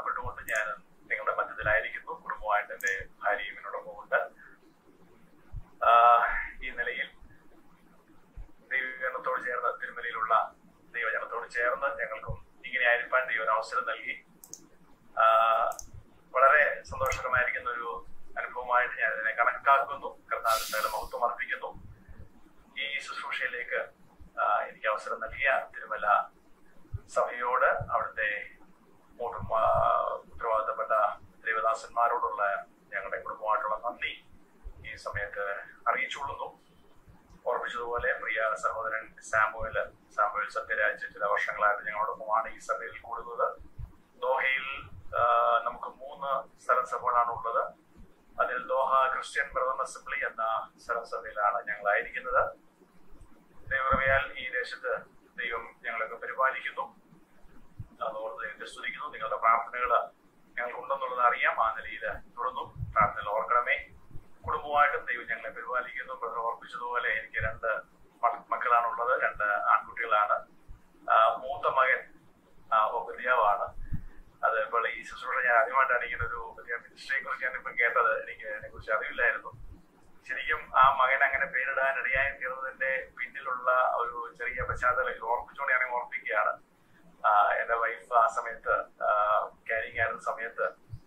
ഓർമ്മപ്പെട്ടുകൊണ്ട് ഞാൻ നിങ്ങളുടെ മധ്യത്തിലായിരിക്കുന്നു കുടുംബമായിട്ട് എന്റെ ഭാര്യയും എന്നോടൊപ്പം ഉണ്ട് ആഹ് ഈ നിലയിൽ ദൈവജനത്തോട് ചേർന്ന് തിരുമലയിലുള്ള ദൈവജനത്തോട് ചേർന്ന് ഞങ്ങൾക്കും ഇങ്ങനെ ആയിരിക്കാൻ ദൈവം ഒരു അവസരം നൽകി ആഹ് വളരെ സന്തോഷകരമായിരിക്കുന്ന ഒരു അനുഭവമായിട്ട് ഞാൻ ഇതിനെ കണക്കാക്കുന്നു കർത്താവിന്റെ മഹത്വം അർപ്പിക്കുന്നു ഈ ശുശ്രൂഷയിലേക്ക് ആഹ് എനിക്ക് അവസരം നൽകിയ തിരുമല സഭയോട് അവിടുത്തെ മൂട്ടും, ആഹ് ഉത്തരവാദിത്തപ്പെട്ട ദേവദാസന്മാരോടുള്ള ഞങ്ങളുടെ കുടുംബമായിട്ടുള്ള നന്ദി ഈ സമയത്ത് അറിയിച്ചുകൊള്ളുന്നു ഓർമ്മിച്ചതുപോലെ പ്രിയ സഹോദരൻ സാമുവൽ സാമുവൽ സത്യരാജ് ചില വർഷങ്ങളായിട്ട് ഞങ്ങളോടൊപ്പമാണ് ഈ സഭയിൽ കൂടുന്നത് ദോഹയിൽ ആ, നമുക്ക് മൂന്ന് സ്ഥലസഭകളാണ് ഉള്ളത് അതിൽ ദോഹ ക്രിസ്ത്യൻ ബ്രദർ അസംബ്ലി എന്ന സ്ഥലസഭയിലാണ് ഞങ്ങളായിരിക്കുന്നത് ദൈവകൃപയാൽ ഈ ദേശത്ത് ദൈവം ഞങ്ങളൊക്കെ പരിപാലിക്കുന്നു അതോർത്ത് ദൈവത്തെ സ്തുതിക്കുന്നു നിങ്ങളുടെ പ്രാർത്ഥനകൾ ഞങ്ങൾക്കുണ്ടെന്നുള്ളത് അറിയാം ആ നിലയിൽ തുടർന്നും പ്രാർത്ഥനകൾ ഓർക്കണമേ കുടുംബമായിട്ടും ദൈവം ഞങ്ങളെ പരിപാലിക്കുന്നു ബ്രദർ ഓർപ്പിച്ചതുപോലെ എനിക്ക് രണ്ട് മ- മക്കളാണുള്ളത് രണ്ട് ആൺകുട്ടികളാണ് ആ, മൂത്ത മകൻ ഉപദ്യാവാണ് അത് ഇപ്പോൾ ഈ ശുശ്രൂഷ ഞാൻ ആദ്യമായിട്ടാണ് ഇങ്ങനെ ഒരു ഉപദ്യാവ മിനിസ്ട്രിയെ കുറിച്ച് ഞാനിപ്പം കേട്ടത് എനിക്ക് അതിനെ കുറിച്ച് അറിവില്ലായിരുന്നു ശരിക്കും ആ മകൻ അങ്ങനെ പേരിടാൻ ഇടയായി തീർന്നതിന്റെ പിന്നിലുള്ള ഒരു ചെറിയ പശ്ചാത്തലം ഇത് ഓർപ്പിച്ചുകൊണ്ട് ഞാൻ ഓർപ്പിക്കുകയാണ് ആ, എന്റെ വൈഫ് ആ സമയത്ത് ക്യാരിങ് ആയിരുന്ന സമയത്ത്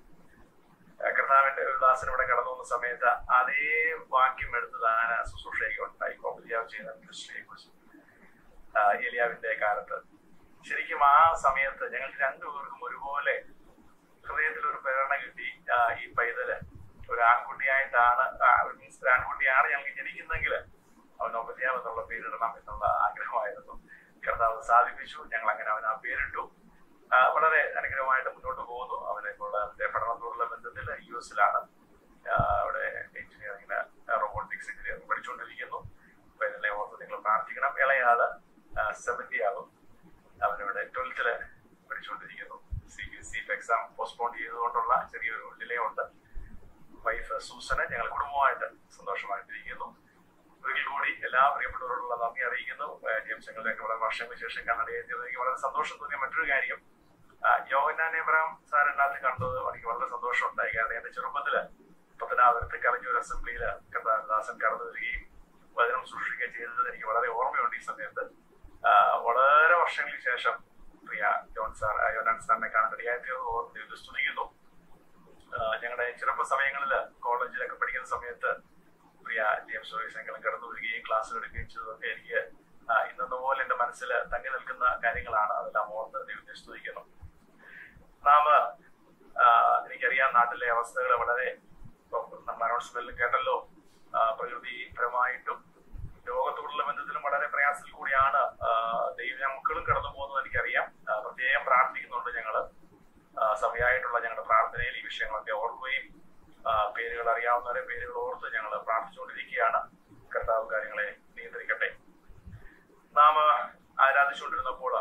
ആ, കർത്താവിന്റെ ഒരു ദാസൻ ഇവിടെ കടന്നു വന്ന സമയത്ത് അതേ വാക്യം എടുത്തതാണ് ശുശ്രൂഷയൊക്കെ ഉണ്ടായി കോപ്പലിയാവ് ചെയ്യുന്ന മിനിസ്ട്രിയെ കുറിച്ച് ഏലിയാവിന്റെ കാലത്ത് ശരിക്കും ആ സമയത്ത് ഞങ്ങൾക്ക് രണ്ടുപേർക്കും ഒരുപോലെ ഹൃദയത്തിൽ ഒരു പ്രേരണ കിട്ടി ആ, ഈ പൈതല് ഒരു ആൺകുട്ടിയായിട്ടാണ് മീൻസ് ഒരു ആൺകുട്ടിയാണ് ഞങ്ങൾക്ക് ജനിക്കുന്നെങ്കിൽ അവൻ ഒപ്പത്തിയാവ് എന്നുള്ള പേരിടണം എന്നുള്ള ആഗ്രഹമായിരുന്നു കർത്താവ് സാധിപ്പിച്ചു ഞങ്ങൾ അങ്ങനെ അവൻ ആ പേരിട്ടു ആ, വളരെ അനുഗ്രഹമായിട്ട് മുന്നോട്ട് പോകുന്നു അവനെ ഇപ്പോൾ അവന്റെ പഠനത്തോടുള്ള ബന്ധത്തിൽ യു എസിലാണ് അവിടെ എഞ്ചിനീയറിംഗിന് റോബോട്ടിക്സ് എഞ്ചിനീയറിംഗ് പഠിച്ചുകൊണ്ടിരിക്കുന്നു അപ്പൊ ഇതിനെ ഓർത്ത് നിങ്ങൾ പ്രാർത്ഥിക്കണം ഇളയാള് സെവന്റി ആകും അവനിവിടെ ട്വൽത്തില് പഠിച്ചുകൊണ്ടിരിക്കുന്നു C B S E exam postpone ചെയ്തുകൊണ്ടുള്ള ചെറിയൊരു ഡിലേ ഉണ്ട് വൈഫ് സൂസന് ഞങ്ങൾ കുടുംബമായിട്ട് സന്തോഷമായിട്ടിരിക്കുന്നു ഒരിക്കൽ കൂടി എല്ലാ പ്രിയപ്പെട്ടവരോടുള്ള നന്ദി അറിയിക്കുന്നു ഏഹ് ജെയിംസ് ഞങ്ങളുടെയൊക്കെ വളരെ വർഷങ്ങൾക്ക് ശേഷം കാണാൻ എനിക്ക് വളരെ സന്തോഷം തോന്നിയ മറ്റൊരു കാര്യം യോഹന്നാൻ എബ്രാം സാർ എല്ലാത്തിൽ കണ്ടത് എനിക്ക് വളരെ സന്തോഷം ഉണ്ടായി കാരണം എന്റെ ചെറുപ്പത്തില് പത്തനാപുരത്ത് കലഞ്ഞൂർ അസംബ്ലിയിൽ ദാസൻ കടന്നു വരികയും വചനം സൂക്ഷിക്കുകയും ചെയ്തത് എനിക്ക് വളരെ ഓർമ്മയുണ്ട് ഈ സമയത്ത് ആ, വളരെ വർഷങ്ങൾക്ക് ശേഷം പ്രിയ ജോൺ സാർ ആ, യോനാൻ സാറിനെ കാണാൻ ഇടയാക്കിയത് ഓർത്ത് ദൈവത്തെ സ്തുതിക്കുന്നു ആ, ഞങ്ങളുടെ ചെറുപ്പ സമയങ്ങളിൽ കോളേജിലൊക്കെ പഠിക്കുന്ന സമയത്ത് പ്രിയ ജെയിംസ് സർവീസെങ്കിലും കടന്നു വരികയും ക്ലാസ് എടുക്കുകയും ചെയ്തതൊക്കെ എനിക്ക് ആ, ഇന്നെന്ന പോലെ എന്റെ മനസ്സിൽ തങ്ങി നിൽക്കുന്ന കാര്യങ്ങളാണ് അതെല്ലാം ഓർത്ത് ദൈവത്തെ സ്തുതിക്കുന്നു നാം ആ, എനിക്കറിയാം നാട്ടിലെ അവസ്ഥകൾ വളരെ നമ്മൾ അനൗൺസ്മെന്റിൽ കേട്ടല്ലോ ആ, പ്രകൃതിപരമായിട്ടും രോഗത്തോടുള്ള ബന്ധത്തിലും വളരെ പ്രയാസത്തിൽ കൂടിയാണ് ആ, ദൈവ മക്കളും കടന്നു പോകുന്നത് എനിക്കറിയാം ആ, പ്രത്യേകം പ്രാർത്ഥിക്കുന്നുണ്ട് ഞങ്ങള് ആ, സഭയായിട്ടുള്ള ഞങ്ങളുടെ പ്രാർത്ഥനയിൽ ഈ വിഷയങ്ങളൊക്കെ ഓർക്കുകയും ആ, പേരുകൾ അറിയാവുന്നവരെ പേരുകൾ ഓർത്ത് ഞങ്ങൾ പ്രാർത്ഥിച്ചുകൊണ്ടിരിക്കുകയാണ് കർത്താവ് കാര്യങ്ങളെ നിയന്ത്രിക്കട്ടെ നാം ആരാധിച്ചുകൊണ്ടിരുന്നപ്പോൾ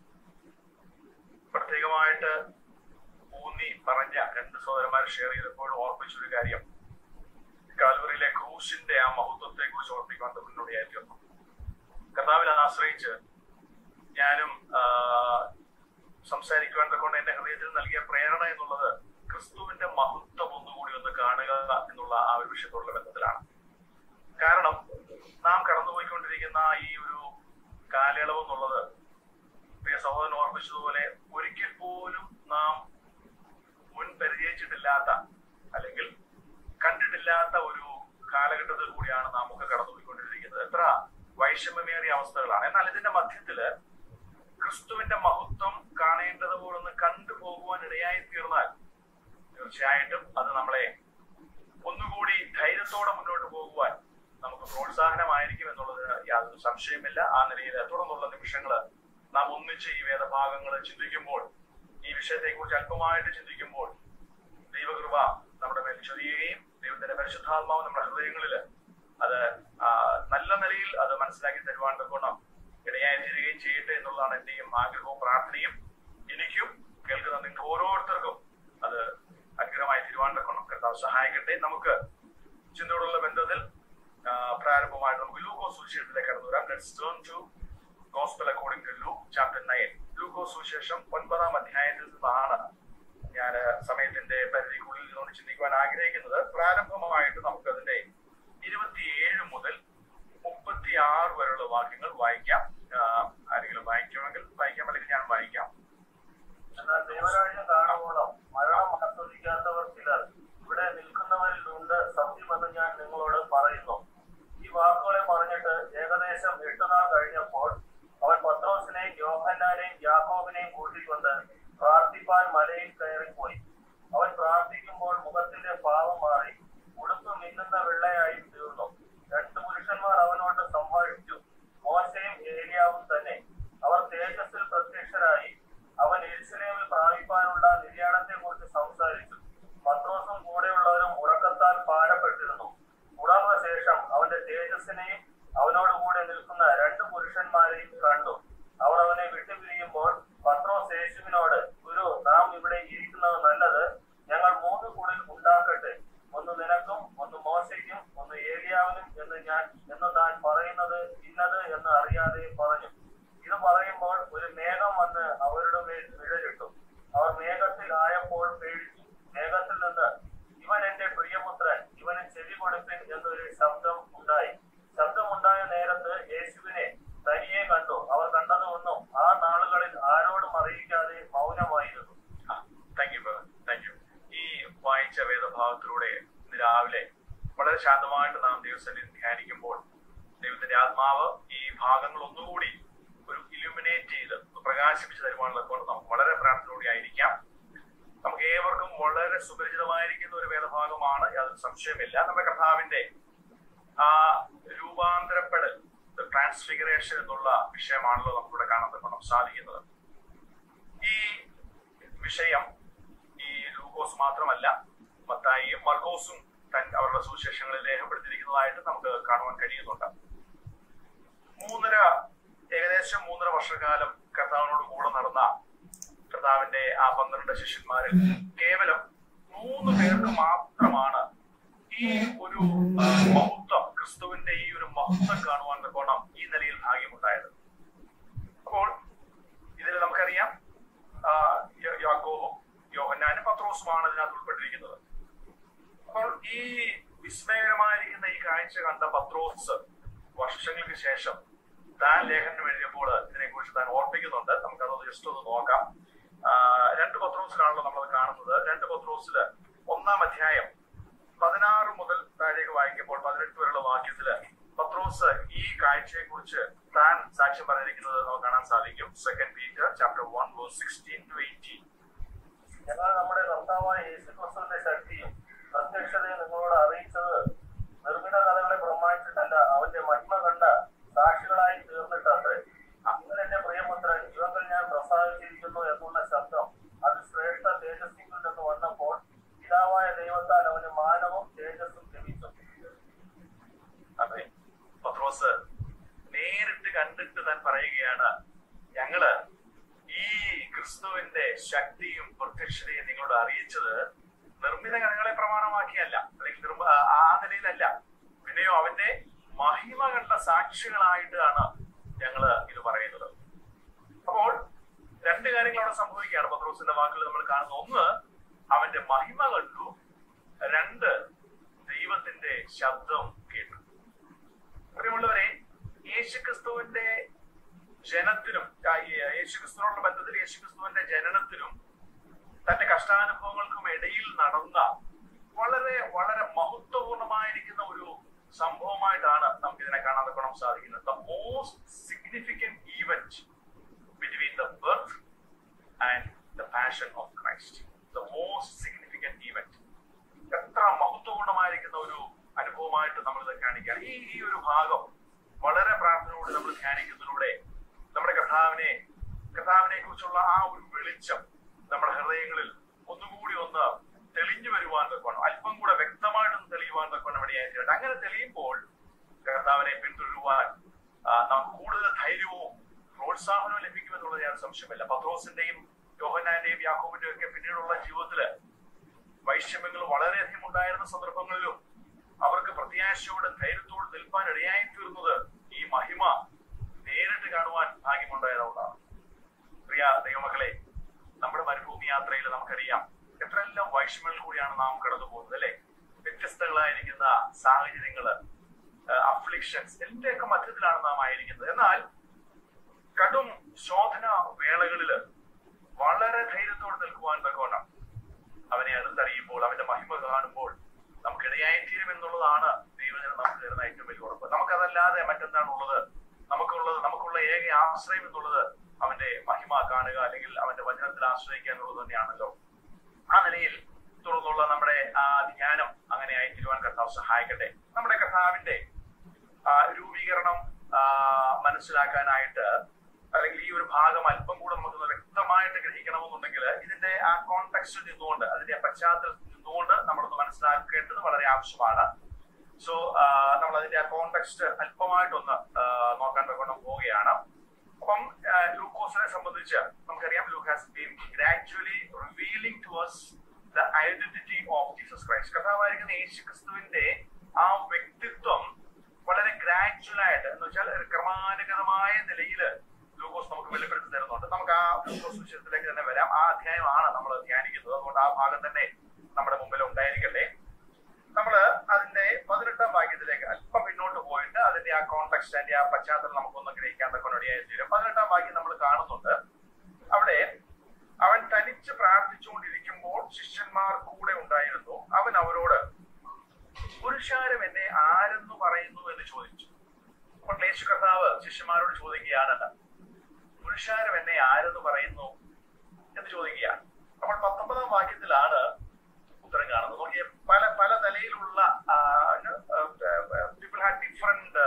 പ്രത്യേകമായിട്ട് ഊന്നി പറഞ്ഞ രണ്ട് സഹോദരന്മാർ ഷെയർ ചെയ്തപ്പോൾ ഓർപ്പിച്ചൊരു കാര്യം കാൽവറിയിലെ ക്രൂശിന്റെ ആ മഹത്വത്തെ കുറിച്ച് ഓർപ്പിക്കാൻ മുന്നോടിയായിരുന്നു കർത്താവിനെ ആശ്രയിച്ച് ഞാനും ആ, സംസാരിക്കുവാൻ കൊണ്ട് എന്റെ ഹൃദയത്തിൽ നൽകിയ പ്രേരണ എന്നുള്ളത് ക്രിസ്തുവിന്റെ മഹത്വം ഒന്നുകൂടി ഒന്ന് കാണുക എന്നുള്ള ആ ഒരു വിഷയത്തോടുള്ള ബന്ധത്തിലാണ് കാരണം നാം കടന്നുപോയിക്കൊണ്ടിരിക്കുന്ന ഈ ഒരു കാലയളവ് എന്നുള്ളത് പ്രിയ സഹോദരൻ ഓർമ്മിച്ചതുപോലെ ഒരിക്കൽ പോലും നാം മുൻ പരിചയിച്ചിട്ടില്ലാത്ത അല്ലെങ്കിൽ കണ്ടിട്ടില്ലാത്ത ഒരു കാലഘട്ടത്തിൽ കൂടിയാണ് നാം ഒക്കെ കടന്നുപോയിക്കൊണ്ടിരിക്കുന്നത് എത്ര വൈഷമ്യമേറിയ അവസ്ഥകളാണ് എന്നാൽ ഇതിന്റെ മധ്യത്തില് ക്രിസ്തുവിന്റെ മഹത്വം കാണേണ്ടതുപോലൊന്ന് കണ്ടുപോകുവാൻ ഇടയായി തീർന്നാൽ തീർച്ചയായിട്ടും അത് നമ്മളെ ഒന്നുകൂടി ധൈര്യത്തോടെ മുന്നോട്ട് പോകുവാൻ നമുക്ക് പ്രോത്സാഹനമായിരിക്കും എന്നുള്ളതിന് യാതൊരു സംശയമില്ല ആ നിലയിൽ തുടർന്നുള്ള നിമിഷങ്ങൾ നാം ഒന്നിച്ച് ഈ വേദഭാഗങ്ങൾ ചിന്തിക്കുമ്പോൾ ഈ വിഷയത്തെക്കുറിച്ച് അല്പമായിട്ട് ചിന്തിക്കുമ്പോൾ ദൈവകൃപ നമ്മുടെ മേൽ ചൊരിയുകയും ദൈവത്തിന്റെ പരിശുദ്ധാത്മാവ് നമ്മുടെ ഹൃദയങ്ങളിൽ അത് ആ, നല്ല നിലയിൽ അത് മനസ്സിലാക്കി തരുവാൻ തക്കോണം ഇടയായി തീരുകയും ചെയ്യട്ടെ എന്നുള്ളതാണ് എന്റെയും ആഗ്രഹവും പ്രാർത്ഥനയും എനിക്കും കേൾക്കുന്ന നിങ്ങൾക്ക് ഓരോരുത്തർക്കും അത് അനുഗ്രഹമായി തീരുവാൻ തക്കോണം കർത്താവ് സഹായിക്കട്ടെ നമുക്ക് ചിന്തയോടുള്ള ബന്ധത്തിൽ ആ, പ്രാരംഭമായിട്ട് നമുക്ക് ലൂക്കോസ് സുവിശേഷത്തിലേക്ക് കടന്നു വരാം let's turn to gospel according to Luke chapter nine Lukose സുവിശേഷം ഒൻപതാം അധ്യായത്തിൽ നിന്നാണ് ഞാൻ ഇരിക്കുന്നത് നല്ലത് ഞങ്ങൾ മൂന്ന് കുടിൽ ഉണ്ടാക്കട്ടെ ഒന്ന് നിനക്കും ഒന്ന് മോശയ്ക്കും ഒന്ന് ഏലിയാവിനും എന്ന് ഞാൻ എന്ന് താൻ പറയുന്നത് ഇന്നത് എന്ന് അറിയാതെ പറഞ്ഞു ഇത് പറയുമ്പോൾ ഒരു മേഘം വന്ന് അവരുടെ മേൽ നിഴലിട്ടു അവർ മേഘത്തിൽ ആയപ്പോൾ പേടിച്ചു മേഘത്തിൽ നിന്ന് ഇവൻ എന്റെ പ്രിയപുത്രൻ ഇവന് ചെവി കൊടുപ്പിൻ എന്നൊരു ശബ്ദം ഉണ്ടായി ശബ്ദമുണ്ടായ നേരത്ത് യേശുവിനെ തനിയെ കണ്ടു അവർ കണ്ടതൊന്നും ആ നാളുകളിൽ ആരോടും അറിയിക്കാതെ മൗനമായിരുന്നു താങ്ക് യു താങ്ക് യു ഈ വായിച്ച വേദഭാഗത്തിലൂടെ ഇന്ന് രാവിലെ വളരെ ശാന്തമായിട്ട് നാം ദൈവസന്നിധി ധ്യാനിക്കുമ്പോൾ ദൈവത്തിന്റെ ആത്മാവ് ഈ ഭാഗങ്ങൾ ഒന്നുകൂടി ഒരു ഇലുമിനേറ്റ് ചെയ്ത് ഒന്ന് പ്രകാശിപ്പിച്ച് തരുവാനുള്ള കൊണ്ട് നമുക്ക് വളരെ പ്രാർത്ഥനയോടെ ആയിരിക്കാം നമുക്ക് ഏവർക്കും വളരെ സുപരിചിതമായിരിക്കുന്ന ഒരു വേദഭാഗമാണ് യാതൊരു സംശയമില്ല നമ്മുടെ കർത്താവിന്റെ ആ രൂപാന്തരപ്പെടൽ ട്രാൻസ്ഫിഗറേഷൻ എന്നുള്ള വിഷയമാണല്ലോ നമുക്കിവിടെ കാണാൻ തക്കണം സാധിക്കുന്നത് ഈ വിഷയം ഈ ലൂക്കോസ് മാത്രമല്ല മത്തായിയും മർക്കോസും തൻ അവരുടെ സുവിശേഷങ്ങളിൽ രേഖപ്പെടുത്തിയിരിക്കുന്നതായിട്ട് നമുക്ക് കാണുവാൻ കഴിയുന്നുണ്ട് മൂന്നര ഏകദേശം മൂന്നര വർഷക്കാലം കർത്താവിനോട് കൂടെ നടന്ന കർത്താവിന്റെ ആ പന്ത്രണ്ട് ശിഷ്യന്മാരിൽ കേവലം മൂന്ന് പേർക്ക് മാത്രമാണ് ഈ ഒരു ആ, മഹത്വം ക്രിസ്തുവിന്റെ ഈ ഒരു മഹത്വം കാണുവാൻ തക്കോണം ഈ നിലയിൽ ഭാഗ്യമുണ്ടായത് അപ്പോൾ ഇതിൽ നമുക്കറിയാം ആ, യ- യാക്കോബും യോഹന്നാനും പത്രോസുമാണ് ഇതിനകത്ത് ഉൾപ്പെട്ടിരിക്കുന്നത് അപ്പോൾ ഈ വിസ്മയകരമായിരിക്കുന്ന ഈ കാഴ്ച കണ്ട പത്രോസ് വർഷങ്ങൾക്ക് ശേഷം താൻ ലേഖനം എഴുതിയപ്പോൾ ഇതിനെ കുറിച്ച് താൻ ഓർപ്പിക്കുന്നുണ്ട് നമുക്കതൊന്ന് ജസ്റ്റ് ഒന്ന് നോക്കാം ആ, രണ്ട് പത്രോസിലാണല്ലോ നമ്മളത് കാണുന്നത് രണ്ട് പത്രോസില് ഒന്നാം അധ്യായം പതിനാറ് മുതൽ താഴേക്ക് വായിക്കുമ്പോൾ പതിനെട്ട് വരെയുള്ള വാക്യത്തില് പത്രോസ് ഈ കാഴ്ചയെ കുറിച്ച് താൻ സാക്ഷ്യം പറഞ്ഞിരിക്കുന്നത് നമുക്ക് കാണാൻ സാധിക്കും second Peter chapter one verse sixteen to eighteen എന്നാൽ നമ്മുടെ കർത്താവായ യേശുക്രിസ്തുവിന്റെ ശക്തിയും പ്രത്യക്ഷതയും നിങ്ങളോട് അറിയിച്ചത് നിർമ്മിത കഥകളെ പ്രമാണിച്ചിട്ടല്ല അവന്റെ മഹിമ കണ്ട സാക്ഷികളായി തീർന്നിട്ടത്രേ ഇവൻ എന്റെ പ്രിയപുത്രൻ ഇവങ്ങൾ ഞാൻ പ്രസാദിച്ചിരിക്കുന്നു എന്നുള്ള ശബ്ദം അത് ശ്രേഷ്ഠ തേജസ്സിൽ നിന്ന് വന്നപ്പോൾ പിതാവായ ദൈവത്താൽ അവന് മാനവും തേജസ്സും ലഭിച്ചു അതെ പത്രോസ് നേരിട്ട് കണ്ടിട്ട് താൻ പറയുകയാണ് ഞങ്ങള് ഈ ക്രിസ്തുവിന്റെ ശക്തിയും പ്രത്യക്ഷതയും നിങ്ങളോട് അറിയിച്ചത് നിർമ്മിത കഥകളെ പ്രമാണമാക്കിയല്ല അല്ലെങ്കിൽ നിർമ്മ- ആ- ആ നിലയിലല്ല പിന്നെയോ അവന്റെ മഹിമ കണ്ട സാക്ഷികളായിട്ടാണ് ഞങ്ങള് ഇത് പറയുന്നത് അപ്പോൾ രണ്ട് കാര്യങ്ങൾ അവിടെ സംഭവിക്കുകയാണ് പത്രോസിന്റെ വാക്കുകൾ നമ്മൾ കാണുന്നത് ഒന്ന് അവന്റെ മഹിമ കണ്ടു രണ്ട് ദൈവത്തിന്റെ ശബ്ദം കേട്ടു പ്രിയമുള്ളവരെ യേശുക്രിസ്തുവിന്റെ ജനത്തിനും ആ, ഈ യേശുക്രിസ്തുവിനോടുള്ള ബന്ധത്തിൽ യേശുക്രിസ്തുവിന്റെ ജനനത്തിനും തന്റെ കഷ്ടാനുഭവങ്ങൾക്കും ഇടയിൽ നടന്ന വളരെ വളരെ മഹത്വപൂർണമായിരിക്കുന്ന ഒരു സംഭവമായിട്ടാണ് നമുക്ക് ഇതിനെ കാണാൻ തക്കണം സാധിക്കുന്നത് the most significant event between the birth and the passion of Christ the most significant event എത്ര മഹത്വപൂർണമായിരിക്കുന്ന ഒരു അനുഭവമായിട്ട് നമ്മൾ ഇത് കാണിക്കുകയാണ് ഈ ഈ ഒരു ഭാഗം വളരെ പ്രാർത്ഥനയോടെ നമ്മൾ ധ്യാനിക്കുന്നതിലൂടെ നമ്മുടെ കർത്താവിനെ കർത്താവിനെ കുറിച്ചുള്ള ആ ഒരു വെളിച്ചം നമ്മുടെ ഹൃദയങ്ങളിൽ ഒന്നുകൂടി ഒന്ന് തെളിഞ്ഞു വരുവാൻ തക്കണം അല്പം കൂടെ വ്യക്തമായിട്ടൊന്ന് തെളിയുവാൻ തക്കണം ഇടയായിട്ടുണ്ട് അങ്ങനെ തെളിയുമ്പോൾ കർത്താവിനെ പിന്തുടരുവാൻ ആ, നമുക്ക് കൂടുതൽ ധൈര്യവും പ്രോത്സാഹനവും ലഭിക്കുമെന്നുള്ളത് ഞാൻ സംശയമില്ല പത്രോസിന്റെയും യോഹനാന്റെയും യാക്കോബിന്റെയും ഒക്കെ പിന്നീടുള്ള ജീവിതത്തില് വൈഷമ്യങ്ങൾ വളരെയധികം ഉണ്ടായിരുന്ന സന്ദർഭങ്ങളിലും അവർക്ക് പ്രത്യാശയോടെ ധൈര്യത്തോടെ നിൽപ്പാൻ ഇടയായി തീർന്നത് ഈ മഹിമ നേരിട്ട് കാണുവാൻ ഭാഗ്യമുണ്ടായതുകൊണ്ടാണ് പ്രിയ ദൈവമക്കളെ നമ്മുടെ മരുഭൂമി യാത്രയിൽ നമുക്കറിയാം എത്രയെല്ലാം വൈഷമ്യങ്ങളിൽ കൂടിയാണ് നാം കടന്നു പോകുന്നത് അല്ലെ വ്യത്യസ്തങ്ങളായിരിക്കുന്ന സാഹചര്യങ്ങള് അഫ്ലിക്ഷൻസ് എന്റെയൊക്കെ മധ്യത്തിലാണ് നാം ആയിരിക്കുന്നത് എന്നാൽ കടും ശോധന വേളകളില് വളരെ ധൈര്യത്തോടെ നിൽക്കുവാൻ തക്കോണം അവനെ അടുത്തറിയുമ്പോൾ അവന്റെ മഹിമ കാണുമ്പോൾ നമുക്ക് ഇടയായിത്തീരും എന്നുള്ളതാണ് ദൈവജനം നമുക്ക് തരുന്ന ഏറ്റവും വലിയ ഉറപ്പ് നമുക്കതല്ലാതെ മറ്റെന്താണ് ഉള്ളത് നമുക്കുള്ളത് നമുക്കുള്ള ഏക ആശ്രയം എന്നുള്ളത് അവന്റെ മഹിമ കാണുക അല്ലെങ്കിൽ അവന്റെ വചനത്തിൽ ആശ്രയിക്കുക എന്നുള്ളത് തന്നെയാണല്ലോ ആ നിലയിൽ തുടർന്നുള്ള നമ്മുടെ ആ ധ്യാനം അങ്ങനെ ആയിത്തീരുവാൻ കർത്താവ് സഹായിക്കട്ടെ നമ്മുടെ കർത്താവിന്റെ ആ, രൂപീകരണം ആ, മനസ്സിലാക്കാനായിട്ട് അല്ലെങ്കിൽ ഈ ഒരു ഭാഗം അല്പം കൂടെ നമുക്ക് വ്യക്തമായിട്ട് ഗ്രഹിക്കണമെന്നുണ്ടെങ്കിൽ ഇതിന്റെ ആ കോണ്ടെക്സ്റ്റിൽ നിന്നുകൊണ്ട് അതിന്റെ ആ പശ്ചാത്തലത്തിൽ നിന്നുകൊണ്ട് നമ്മളൊന്ന് മനസ്സിലാക്കേണ്ടത് വളരെ ആവശ്യമാണ് സോ നമ്മൾ അതിന്റെ ആ കോണ്ടെക്സ്റ്റ് അല്പമായിട്ടൊന്ന് ആ, നോക്കാൻ തക്കൊണ്ട് പോവുകയാണ് അപ്പം ആ, ലൂക്കോസിനെ സംബന്ധിച്ച് നമുക്കറിയാം Luke has been gradually reveal revealing to us the identity of Jesus Christ കഥാവായിരിക്കുന്ന യേശു ക്രിസ്തുവിന്റെ ആ വ്യക്തിത്വം വളരെ ഗ്രാജുവൽ ആയിട്ട് എന്ന് വെച്ചാൽ ഒരു ക്രമാനുഗതമായ നിലയിൽ ലൂക്കോസ് നമുക്ക് വെളിപ്പെടുത്തി തരുന്നുണ്ട് നമുക്ക് ആ ലൂക്കോസ് വിഷയത്തിലേക്ക് തന്നെ വരാം ആ അധ്യായമാണ് നമ്മൾ ധ്യാനിക്കുന്നത് അതുകൊണ്ട് ആ ഭാഗം തന്നെ നമ്മുടെ മുമ്പിൽ ഉണ്ടായിരിക്കട്ടെ നമ്മള് അതിന്റെ പതിനെട്ടാം വാക്യത്തിലേക്ക് അല്പം പിന്നോട്ട് പോയിട്ട് അതിന്റെ ആ കോൺടെക്സ്റ്റ് അതിന്റെ ആ പശ്ചാത്തലം നമുക്കൊന്ന് ഗ്രഹിക്കാൻ തക്കൊണ്ടിയായി തീരും പതിനെട്ടാം വാക്യം നമ്മൾ കാണുന്നുണ്ട് അവിടെ അവൻ തനിച്ച് പ്രാർത്ഥിച്ചുകൊണ്ടിരിക്കുമ്പോൾ ശിഷ്യന്മാർ കൂടെ ഉണ്ടായിരുന്നു അവൻ അവരോട് പുരുഷാരം എന്നെ ആരെന്ന് പറയുന്നു എന്ന് ചോദിച്ചു അപ്പോൾ യേശു കർത്താവ് ശിഷ്യന്മാരോട് ചോദിക്കുകയാണ് പുരുഷാരം എന്നെ ആരെന്ന് പറയുന്നു എന്ന് ചോദിക്കുകയാണ് അപ്പോൾ പത്തൊമ്പതാം വാക്യത്തിലാണ് ഉത്തരം കാണുന്നത് നോക്കിയ പല പല നിലയിലുള്ള people had different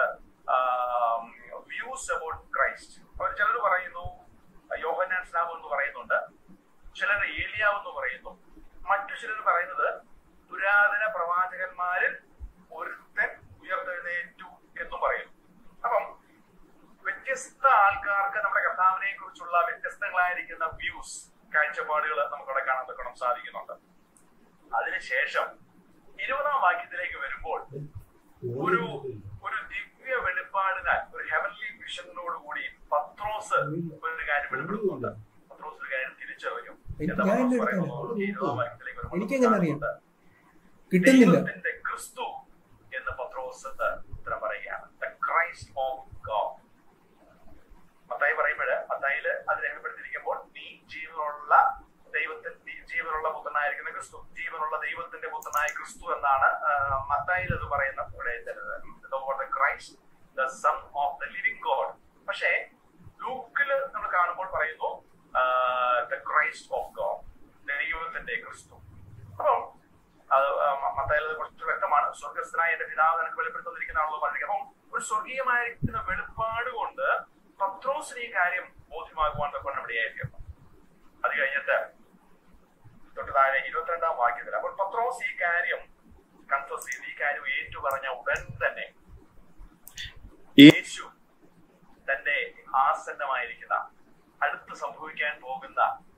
views about Christ അവർ ചിലർ പറയുന്നു യോഹന്നാൻ സ്നാബ് എന്ന് പറയുന്നുണ്ട് ചിലർ ഏലിയാവ് എന്ന് പറയുന്നു മറ്റു ചിലർ പറയുന്നത് പുരാതന പ്രവാചകന്മാരിൽ ഒരുത്തൻ ഉയർത്തെഴുന്നേറ്റു എന്നും പറയുന്നു അപ്പം വ്യത്യസ്ത ആൾക്കാർക്ക് നമ്മുടെ കർത്താവിനെ കുറിച്ചുള്ള വ്യത്യസ്തങ്ങളായിരിക്കുന്ന വ്യൂസ് കാഴ്ചപ്പാടുകൾ നമുക്കവിടെ കാണാൻ തക്കണം സാധിക്കുന്നുണ്ട് അതിനുശേഷം ഇരുപതാം വാക്യത്തിലേക്ക് വരുമ്പോൾ ഒരു ഒരു ദിവ്യ വെളിപ്പാടിനാൽ ഒരു ഹെവൻലി വിഷനോട് കൂടി പത്രോസ് ഒരു കാര്യം വെളിപ്പെടുത്തുന്നുണ്ട് പത്രോസ് ഒരു കാര്യം തിരിച്ചറിയും എന്താ ഞാൻ പത്രോസ് എന്റെ പറയുന്നത് ഈ ഇരുപതാം വാക്യത്തിലേക്ക് വരുമ്പോൾ എനിക്കെങ്ങനെ അറിയാം? കാണുന്നുണ്ട്. കിട്ടുന്നില്ല ദൈവത്തിന്റെ ക്രിസ്തു എന്ന് പത്രോസ് ഉത്തരം പറയുകയാണ് the Christ of God Mathai പറയുമ്പോൾ മത്തായില് അത് രേഖപ്പെടുത്തിയിരിക്കുമ്പോൾ നീ ജീവനുള്ള ദൈവത്തിൽ നീ ജീവനുള്ള പുത്രനായിരിക്കുന്ന ക്രിസ്തു ജീവനുള്ള ദൈവത്തിന്റെ പുത്രനായ ക്രിസ്തു എന്നാണ് മത്തായിൽ അത് പറയുന്ന Christ the son of the living God പക്ഷേ ലൂക്കില് നമ്മൾ കാണുമ്പോൾ പറയുന്നു ദ ക്രൈസ്റ്റ് ഓഫ് ഗോഡ് ദൈവത്തിന്റെ ക്രിസ്തു അപ്പം അത് മത്തായിൽ കുറച്ച് വ്യക്തമാണ് സ്വർഗസ്ഥനായ എന്റെ പിതാവ് എനിക്ക് വെളിപ്പെടുത്തുന്നിരിക്കുന്നതാണല്ലോ പറഞ്ഞിരിക്കുന്നത് അപ്പം ഒരു സ്വർഗീയമായിരിക്കുന്ന വെളിപ്പാട് കൊണ്ട് പത്രോസിന് ഈ കാര്യം ബോധ്യമാകുവാൻ തൊക്കെ ഇവിടെയായിരിക്കും അത് കഴിഞ്ഞിട്ട് തൊട്ട് താഴെ ഇരുപത്തിരണ്ടാം വാക്യത്തിൽ അപ്പോൾ പത്രോസ് ഈ കാര്യം കൺഫസ് ചെയ്ത് ഈ കാര്യം ഏറ്റു പറഞ്ഞ ഉടൻ തന്നെ യേശു തന്റെ ആസന്നമായിരിക്കുന്ന അടുത്ത് സംഭവിക്കാൻ പോകുന്ന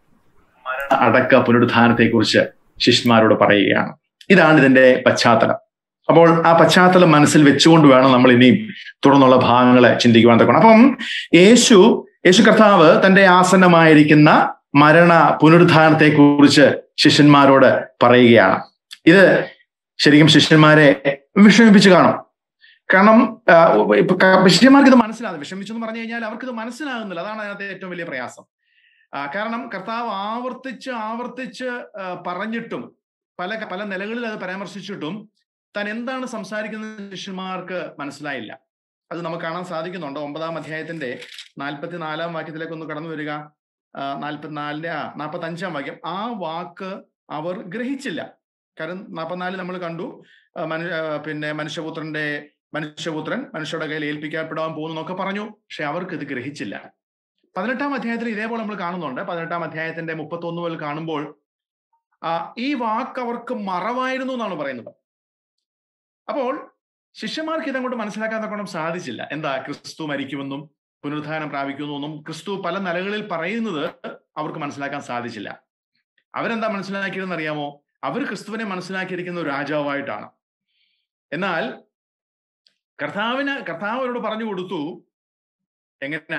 മരണ അടക്ക പുനരുദ്ധാനത്തെ കുറിച്ച് ശിഷ്യന്മാരോട് പറയുകയാണ് ഇതാണ് ഇതിന്റെ പശ്ചാത്തലം അപ്പോൾ ആ പശ്ചാത്തലം മനസ്സിൽ വെച്ചുകൊണ്ട് വേണം നമ്മൾ ഇനിയും തുടർന്നുള്ള ഭാഗങ്ങളെ ചിന്തിക്കുവാൻ തക്കണം അപ്പം യേശു യേശു കർത്താവ് തന്റെ ആസന്നമായിരിക്കുന്ന മരണ പുനരുദ്ധാനത്തെ കുറിച്ച് ശിഷ്യന്മാരോട് പറയുകയാണ് ഇത് ശരിക്കും ശിഷ്യന്മാരെ വിഷമിപ്പിച്ച് കാണും കാരണം ആ, ഇപ്പൊ ക- ശിഷ്യന്മാർക്ക് ഇത് മനസ്സിലാകും വിഷമിച്ചെന്ന് പറഞ്ഞു കഴിഞ്ഞാൽ അവർക്ക് ഇത് മനസ്സിലാകുന്നില്ല അതാണ് അതിനകത്ത് ഏറ്റവും വലിയ പ്രയാസം ആ, കാരണം കർത്താവ് ആവർത്തിച്ച് ആവർത്തിച്ച് ആ, പറഞ്ഞിട്ടും പല പല നിലകളിൽ അത് പരാമർശിച്ചിട്ടും താൻ എന്താണ് സംസാരിക്കുന്നത് ശിഷ്യന്മാർക്ക് മനസ്സിലായില്ല അത് നമുക്ക് കാണാൻ സാധിക്കുന്നുണ്ട് ഒമ്പതാം അധ്യായത്തിന്റെ നാൽപ്പത്തി നാലാം വാക്യത്തിലേക്ക് ഒന്ന് കടന്നു വരിക നാൽപ്പത്തിനാലിന്റെ ആ നാൽപ്പത്തി അഞ്ചാം വാക്യം ആ വാക്ക് അവർ ഗ്രഹിച്ചില്ല കാരണം നാൽപ്പത്തിനാലിൽ നമ്മൾ കണ്ടു ആ, മനു ആ, പിന്നെ മനുഷ്യപുത്രന്റെ മനുഷ്യപുത്രൻ മനുഷ്യരുടെ കയ്യിൽ ഏൽപ്പിക്കപ്പെടാൻ പോകുന്നു എന്നൊക്കെ പറഞ്ഞു പക്ഷെ അവർക്ക് ഇത് ഗ്രഹിച്ചില്ല പതിനെട്ടാം അധ്യായത്തിൽ ഇതേപോലെ നമ്മൾ കാണുന്നുണ്ട് പതിനെട്ടാം അധ്യായത്തിന്റെ മുപ്പത്തൊന്ന് മുതൽ കാണുമ്പോൾ ആ, ഈ വാക്ക് അവർക്ക് മറവായിരുന്നു എന്നാണ് പറയുന്നത് അപ്പോൾ ശിഷ്യന്മാർക്ക് ഇതങ്ങോട്ട് മനസ്സിലാക്കാൻ തക്കണം സാധിച്ചില്ല എന്താ ക്രിസ്തു മരിക്കുമെന്നും പുനരുദ്ധാനം പ്രാപിക്കുമെന്നും ക്രിസ്തു പല നിലകളിൽ പറയുന്നത് അവർക്ക് മനസ്സിലാക്കാൻ സാധിച്ചില്ല അവരെന്താ മനസ്സിലാക്കിയതെന്ന് അറിയാമോ അവർ ക്രിസ്തുവിനെ മനസ്സിലാക്കിയിരിക്കുന്ന ഒരു രാജാവായിട്ടാണ് എന്നാൽ കർത്താവിന് കർത്താവ് അവരോട് പറഞ്ഞു കൊടുത്തു എങ്ങനെയാ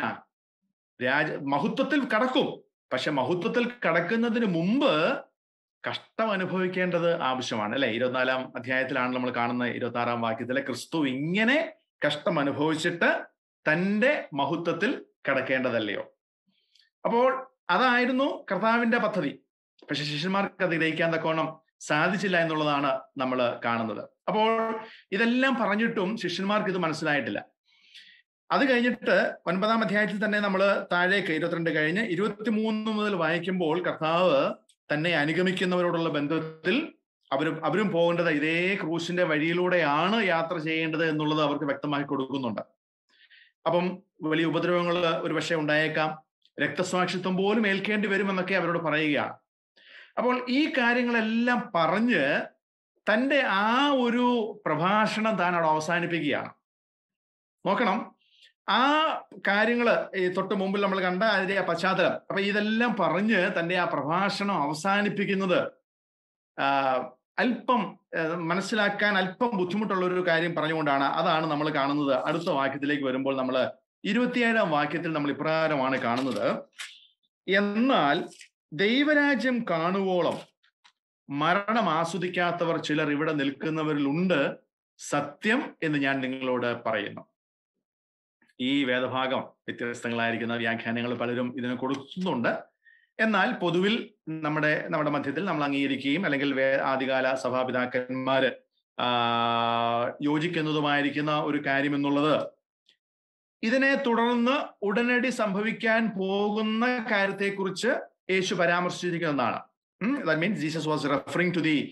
രാജ മഹത്വത്തിൽ കടക്കും പക്ഷെ മഹത്വത്തിൽ കടക്കുന്നതിന് മുമ്പ് കഷ്ടം അനുഭവിക്കേണ്ടത് ആവശ്യമാണ് അല്ലെ ഇരുപത്തിനാലാം അധ്യായത്തിലാണ് നമ്മൾ കാണുന്ന ഇരുപത്തി ആറാം വാക്യത്തിലെ ക്രിസ്തു ഇങ്ങനെ കഷ്ടം അനുഭവിച്ചിട്ട് തന്റെ മഹത്വത്തിൽ കടക്കേണ്ടതല്ലയോ അപ്പോൾ അതായിരുന്നു കർത്താവിന്റെ പദ്ധതി പക്ഷെ ശിഷ്യന്മാർക്ക് അത് ഗ്രഹിക്കാൻ തക്കോണം സാധിച്ചില്ല എന്നുള്ളതാണ് നമ്മൾ കാണുന്നത് അപ്പോൾ ഇതെല്ലാം പറഞ്ഞിട്ടും ശിഷ്യന്മാർക്ക് ഇത് മനസ്സിലായിട്ടില്ല അത് കഴിഞ്ഞിട്ട് ഒൻപതാം അധ്യായത്തിൽ തന്നെ നമ്മൾ താഴേക്ക് ഇരുപത്തിരണ്ട് കഴിഞ്ഞ് ഇരുപത്തിമൂന്ന് മുതൽ വായിക്കുമ്പോൾ കർത്താവ് തന്നെ അനുഗമിക്കുന്നവരോടുള്ള ബന്ധത്തിൽ അവരും അവരും പോകേണ്ടത് ഇതേ ക്രൂശിന്റെ വഴിയിലൂടെയാണ് യാത്ര ചെയ്യേണ്ടത് എന്നുള്ളത് അവർക്ക് വ്യക്തമാക്കി കൊടുക്കുന്നുണ്ട് അപ്പം വലിയ ഉപദ്രവങ്ങൾ ഒരു പക്ഷേ ഉണ്ടായേക്കാം രക്തസാക്ഷിത്വം പോലും ഏൽക്കേണ്ടി വരുമെന്നൊക്കെ അവരോട് പറയുകയാണ് അപ്പോൾ ഈ കാര്യങ്ങളെല്ലാം പറഞ്ഞ് തന്റെ ആ ഒരു പ്രഭാഷണം താൻ അവിടെ അവസാനിപ്പിക്കുകയാണ് നോക്കണം ആ കാര്യങ്ങൾ ഈ തൊട്ട് മുമ്പിൽ നമ്മൾ കണ്ട അതിന്റെ ആ പശ്ചാത്തലം അപ്പൊ ഇതെല്ലാം പറഞ്ഞ് തന്റെ ആ പ്രഭാഷണം അവസാനിപ്പിക്കുന്നത് ആ, അല്പം ആ, മനസ്സിലാക്കാൻ അല്പം ബുദ്ധിമുട്ടുള്ള ഒരു കാര്യം പറഞ്ഞുകൊണ്ടാണ് അതാണ് നമ്മൾ കാണുന്നത് അടുത്ത വാക്യത്തിലേക്ക് വരുമ്പോൾ നമ്മൾ ഇരുപത്തിയേഴാം വാക്യത്തിൽ നമ്മൾ ഇപ്രകാരമാണ് കാണുന്നത് എന്നാൽ ദൈവരാജ്യം കാണുവോളം മരണം ആസ്വദിക്കാത്തവർ ചിലർ ഇവിടെ നിൽക്കുന്നവരിലുണ്ട് സത്യം എന്ന് ഞാൻ നിങ്ങളോട് പറയുന്നു ഈ വേദഭാഗം വ്യത്യസ്തങ്ങളായിരിക്കുന്ന വ്യാഖ്യാനങ്ങൾ പലരും ഇതിന് കൊടുക്കുന്നുണ്ട് എന്നാൽ പൊതുവിൽ നമ്മുടെ നമ്മുടെ മധ്യത്തിൽ നമ്മൾ അംഗീകരിക്കുകയും അല്ലെങ്കിൽ വേ ആദ്യകാല സഭാപിതാക്കന്മാര് ആ, യോജിക്കുന്നതുമായിരിക്കുന്ന ഒരു കാര്യം എന്നുള്ളത് ഇതിനെ തുടർന്ന് ഉടനടി സംഭവിക്കാൻ പോകുന്ന കാര്യത്തെക്കുറിച്ച് യേശു പരാമർശിച്ചിരിക്കുന്നതാണ് that means Jesus was referring to the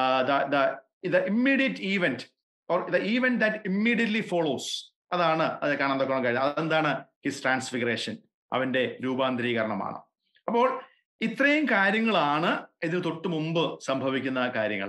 the immediate event or the event that immediately follows അതാണ് അത് കാണാൻ തൊക്കണം കഴിഞ്ഞത് അതെന്താണ് ഹിസ് ട്രാൻസ്ഫിഗറേഷൻ അവന്റെ രൂപാന്തരീകരണമാണ് അപ്പോൾ ഇത്രയും കാര്യങ്ങളാണ് ഇതിന് തൊട്ട് മുമ്പ് സംഭവിക്കുന്ന കാര്യങ്ങൾ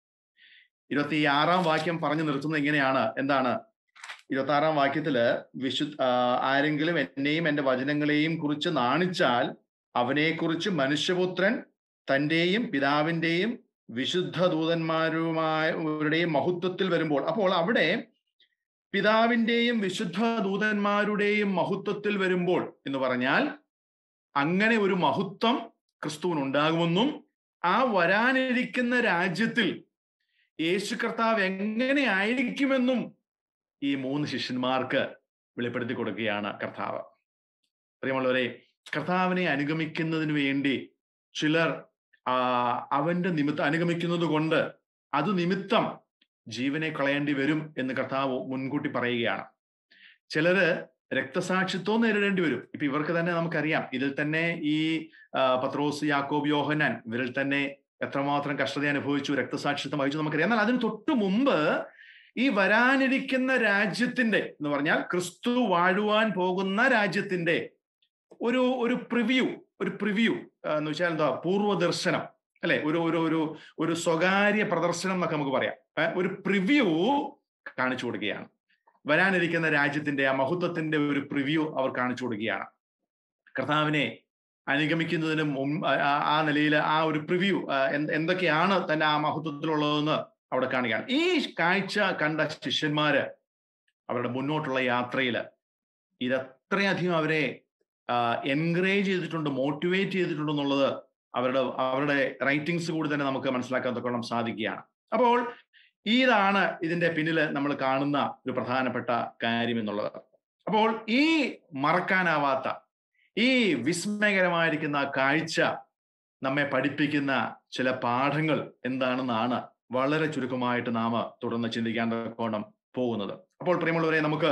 ഇരുപത്തി ആറാം വാക്യം പറഞ്ഞു നിർത്തുന്നത് എങ്ങനെയാണ് എന്താണ് ഇരുപത്തി ആറാം വാക്യത്തില് വിശു ആ, ആരെങ്കിലും എന്നെയും എന്റെ വചനങ്ങളെയും കുറിച്ച് നാണിച്ചാൽ അവനെക്കുറിച്ച് മനുഷ്യപുത്രൻ തന്റെയും പിതാവിന്റെയും വിശുദ്ധ ദൂതന്മാരുമാരുടെയും മഹത്വത്തിൽ വരുമ്പോൾ അപ്പോൾ അവിടെ പിതാവിന്റെയും വിശുദ്ധ ദൂതന്മാരുടെയും മഹത്വത്തിൽ വരുമ്പോൾ എന്ന് പറഞ്ഞാൽ അങ്ങനെ ഒരു മഹത്വം ക്രിസ്തുവിന് ഉണ്ടാകുമെന്നും ആ വരാനിരിക്കുന്ന രാജ്യത്തിൽ യേശു കർത്താവ് എങ്ങനെ ആയിരിക്കുമെന്നും ഈ മൂന്ന് ശിഷ്യന്മാർക്ക് വെളിപ്പെടുത്തി കൊടുക്കുകയാണ് കർത്താവ് പ്രിയമുള്ളവരെ കർത്താവിനെ അനുഗമിക്കുന്നതിന് വേണ്ടി ചിലർ ആ അവന്റെ നിമിത്തം അനുഗമിക്കുന്നത് കൊണ്ട് അത് നിമിത്തം ജീവനെ കളയേണ്ടി വരും എന്ന് കർത്താവ് മുൻകൂട്ടി പറയുകയാണ് ചിലര് രക്തസാക്ഷിത്വം നേരിടേണ്ടി വരും ഇപ്പൊ ഇവർക്ക് തന്നെ നമുക്കറിയാം ഇതിൽ തന്നെ ഈ ആ, പത്രോസ് യാക്കോബ് യോഹനാൻ ഇവരിൽ തന്നെ എത്രമാത്രം കഷ്ടത അനുഭവിച്ചു രക്തസാക്ഷിത്വം വഹിച്ചു നമുക്കറിയാം എന്നാൽ അതിന് തൊട്ടു മുമ്പ് ഈ വരാനിരിക്കുന്ന രാജ്യത്തിന്റെ എന്ന് പറഞ്ഞാൽ ക്രിസ്തു വാഴുവാൻ പോകുന്ന രാജ്യത്തിന്റെ ഒരു ഒരു പ്രിവ്യൂ ഒരു പ്രിവ്യൂ എന്ന് വെച്ചാൽ എന്താ പൂർവ്വദർശനം അല്ലെ ഒരു ഒരു ഒരു ഒരു സ്വകാര്യ പ്രദർശനം എന്നൊക്കെ നമുക്ക് പറയാം ഏ, ഒരു പ്രിവ്യൂ കാണിച്ചു കൊടുക്കുകയാണ് വരാനിരിക്കുന്ന രാജ്യത്തിന്റെ ആ മഹത്വത്തിന്റെ ഒരു പ്രിവ്യൂ അവർ കാണിച്ചു കൊടുക്കുകയാണ് കർത്താവിനെ അനുഗമിക്കുന്നതിന് മുമ്പ് ആ- ആ- ആ നിലയിൽ ആ ഒരു പ്രിവ്യൂ എന്തൊക്കെയാണ് തന്റെ ആ മഹത്വത്തിലുള്ളതെന്ന് അവിടെ കാണുകയാണ് ഈ കാഴ്ച കണ്ട ശിഷ്യന്മാര് അവരുടെ മുന്നോട്ടുള്ള യാത്രയിൽ ഇതത്രയധികം അവരെ എൻകറേജ് ചെയ്തിട്ടുണ്ട് മോട്ടിവേറ്റ് ചെയ്തിട്ടുണ്ട് എന്നുള്ളത് അവരുടെ അവരുടെ റൈറ്റിങ്സ് കൂടി തന്നെ നമുക്ക് മനസ്സിലാക്കാൻ തൊക്കണം സാധിക്കുകയാണ് അപ്പോൾ ഇതാണ് ഇതിന്റെ പിന്നിൽ നമ്മൾ കാണുന്ന ഒരു പ്രധാനപ്പെട്ട കാര്യം എന്നുള്ളത് അപ്പോൾ ഈ മറക്കാനാവാത്ത ഈ വിസ്മയകരമായിരിക്കുന്ന കാഴ്ച നമ്മെ പഠിപ്പിക്കുന്ന ചില പാഠങ്ങൾ എന്താണെന്നാണ് വളരെ ചുരുക്കമായിട്ട് നാം തുടർന്ന് ചിന്തിക്കാൻ കോണം പോകുന്നത് അപ്പോൾ പ്രിയമുള്ളവരെ നമുക്ക്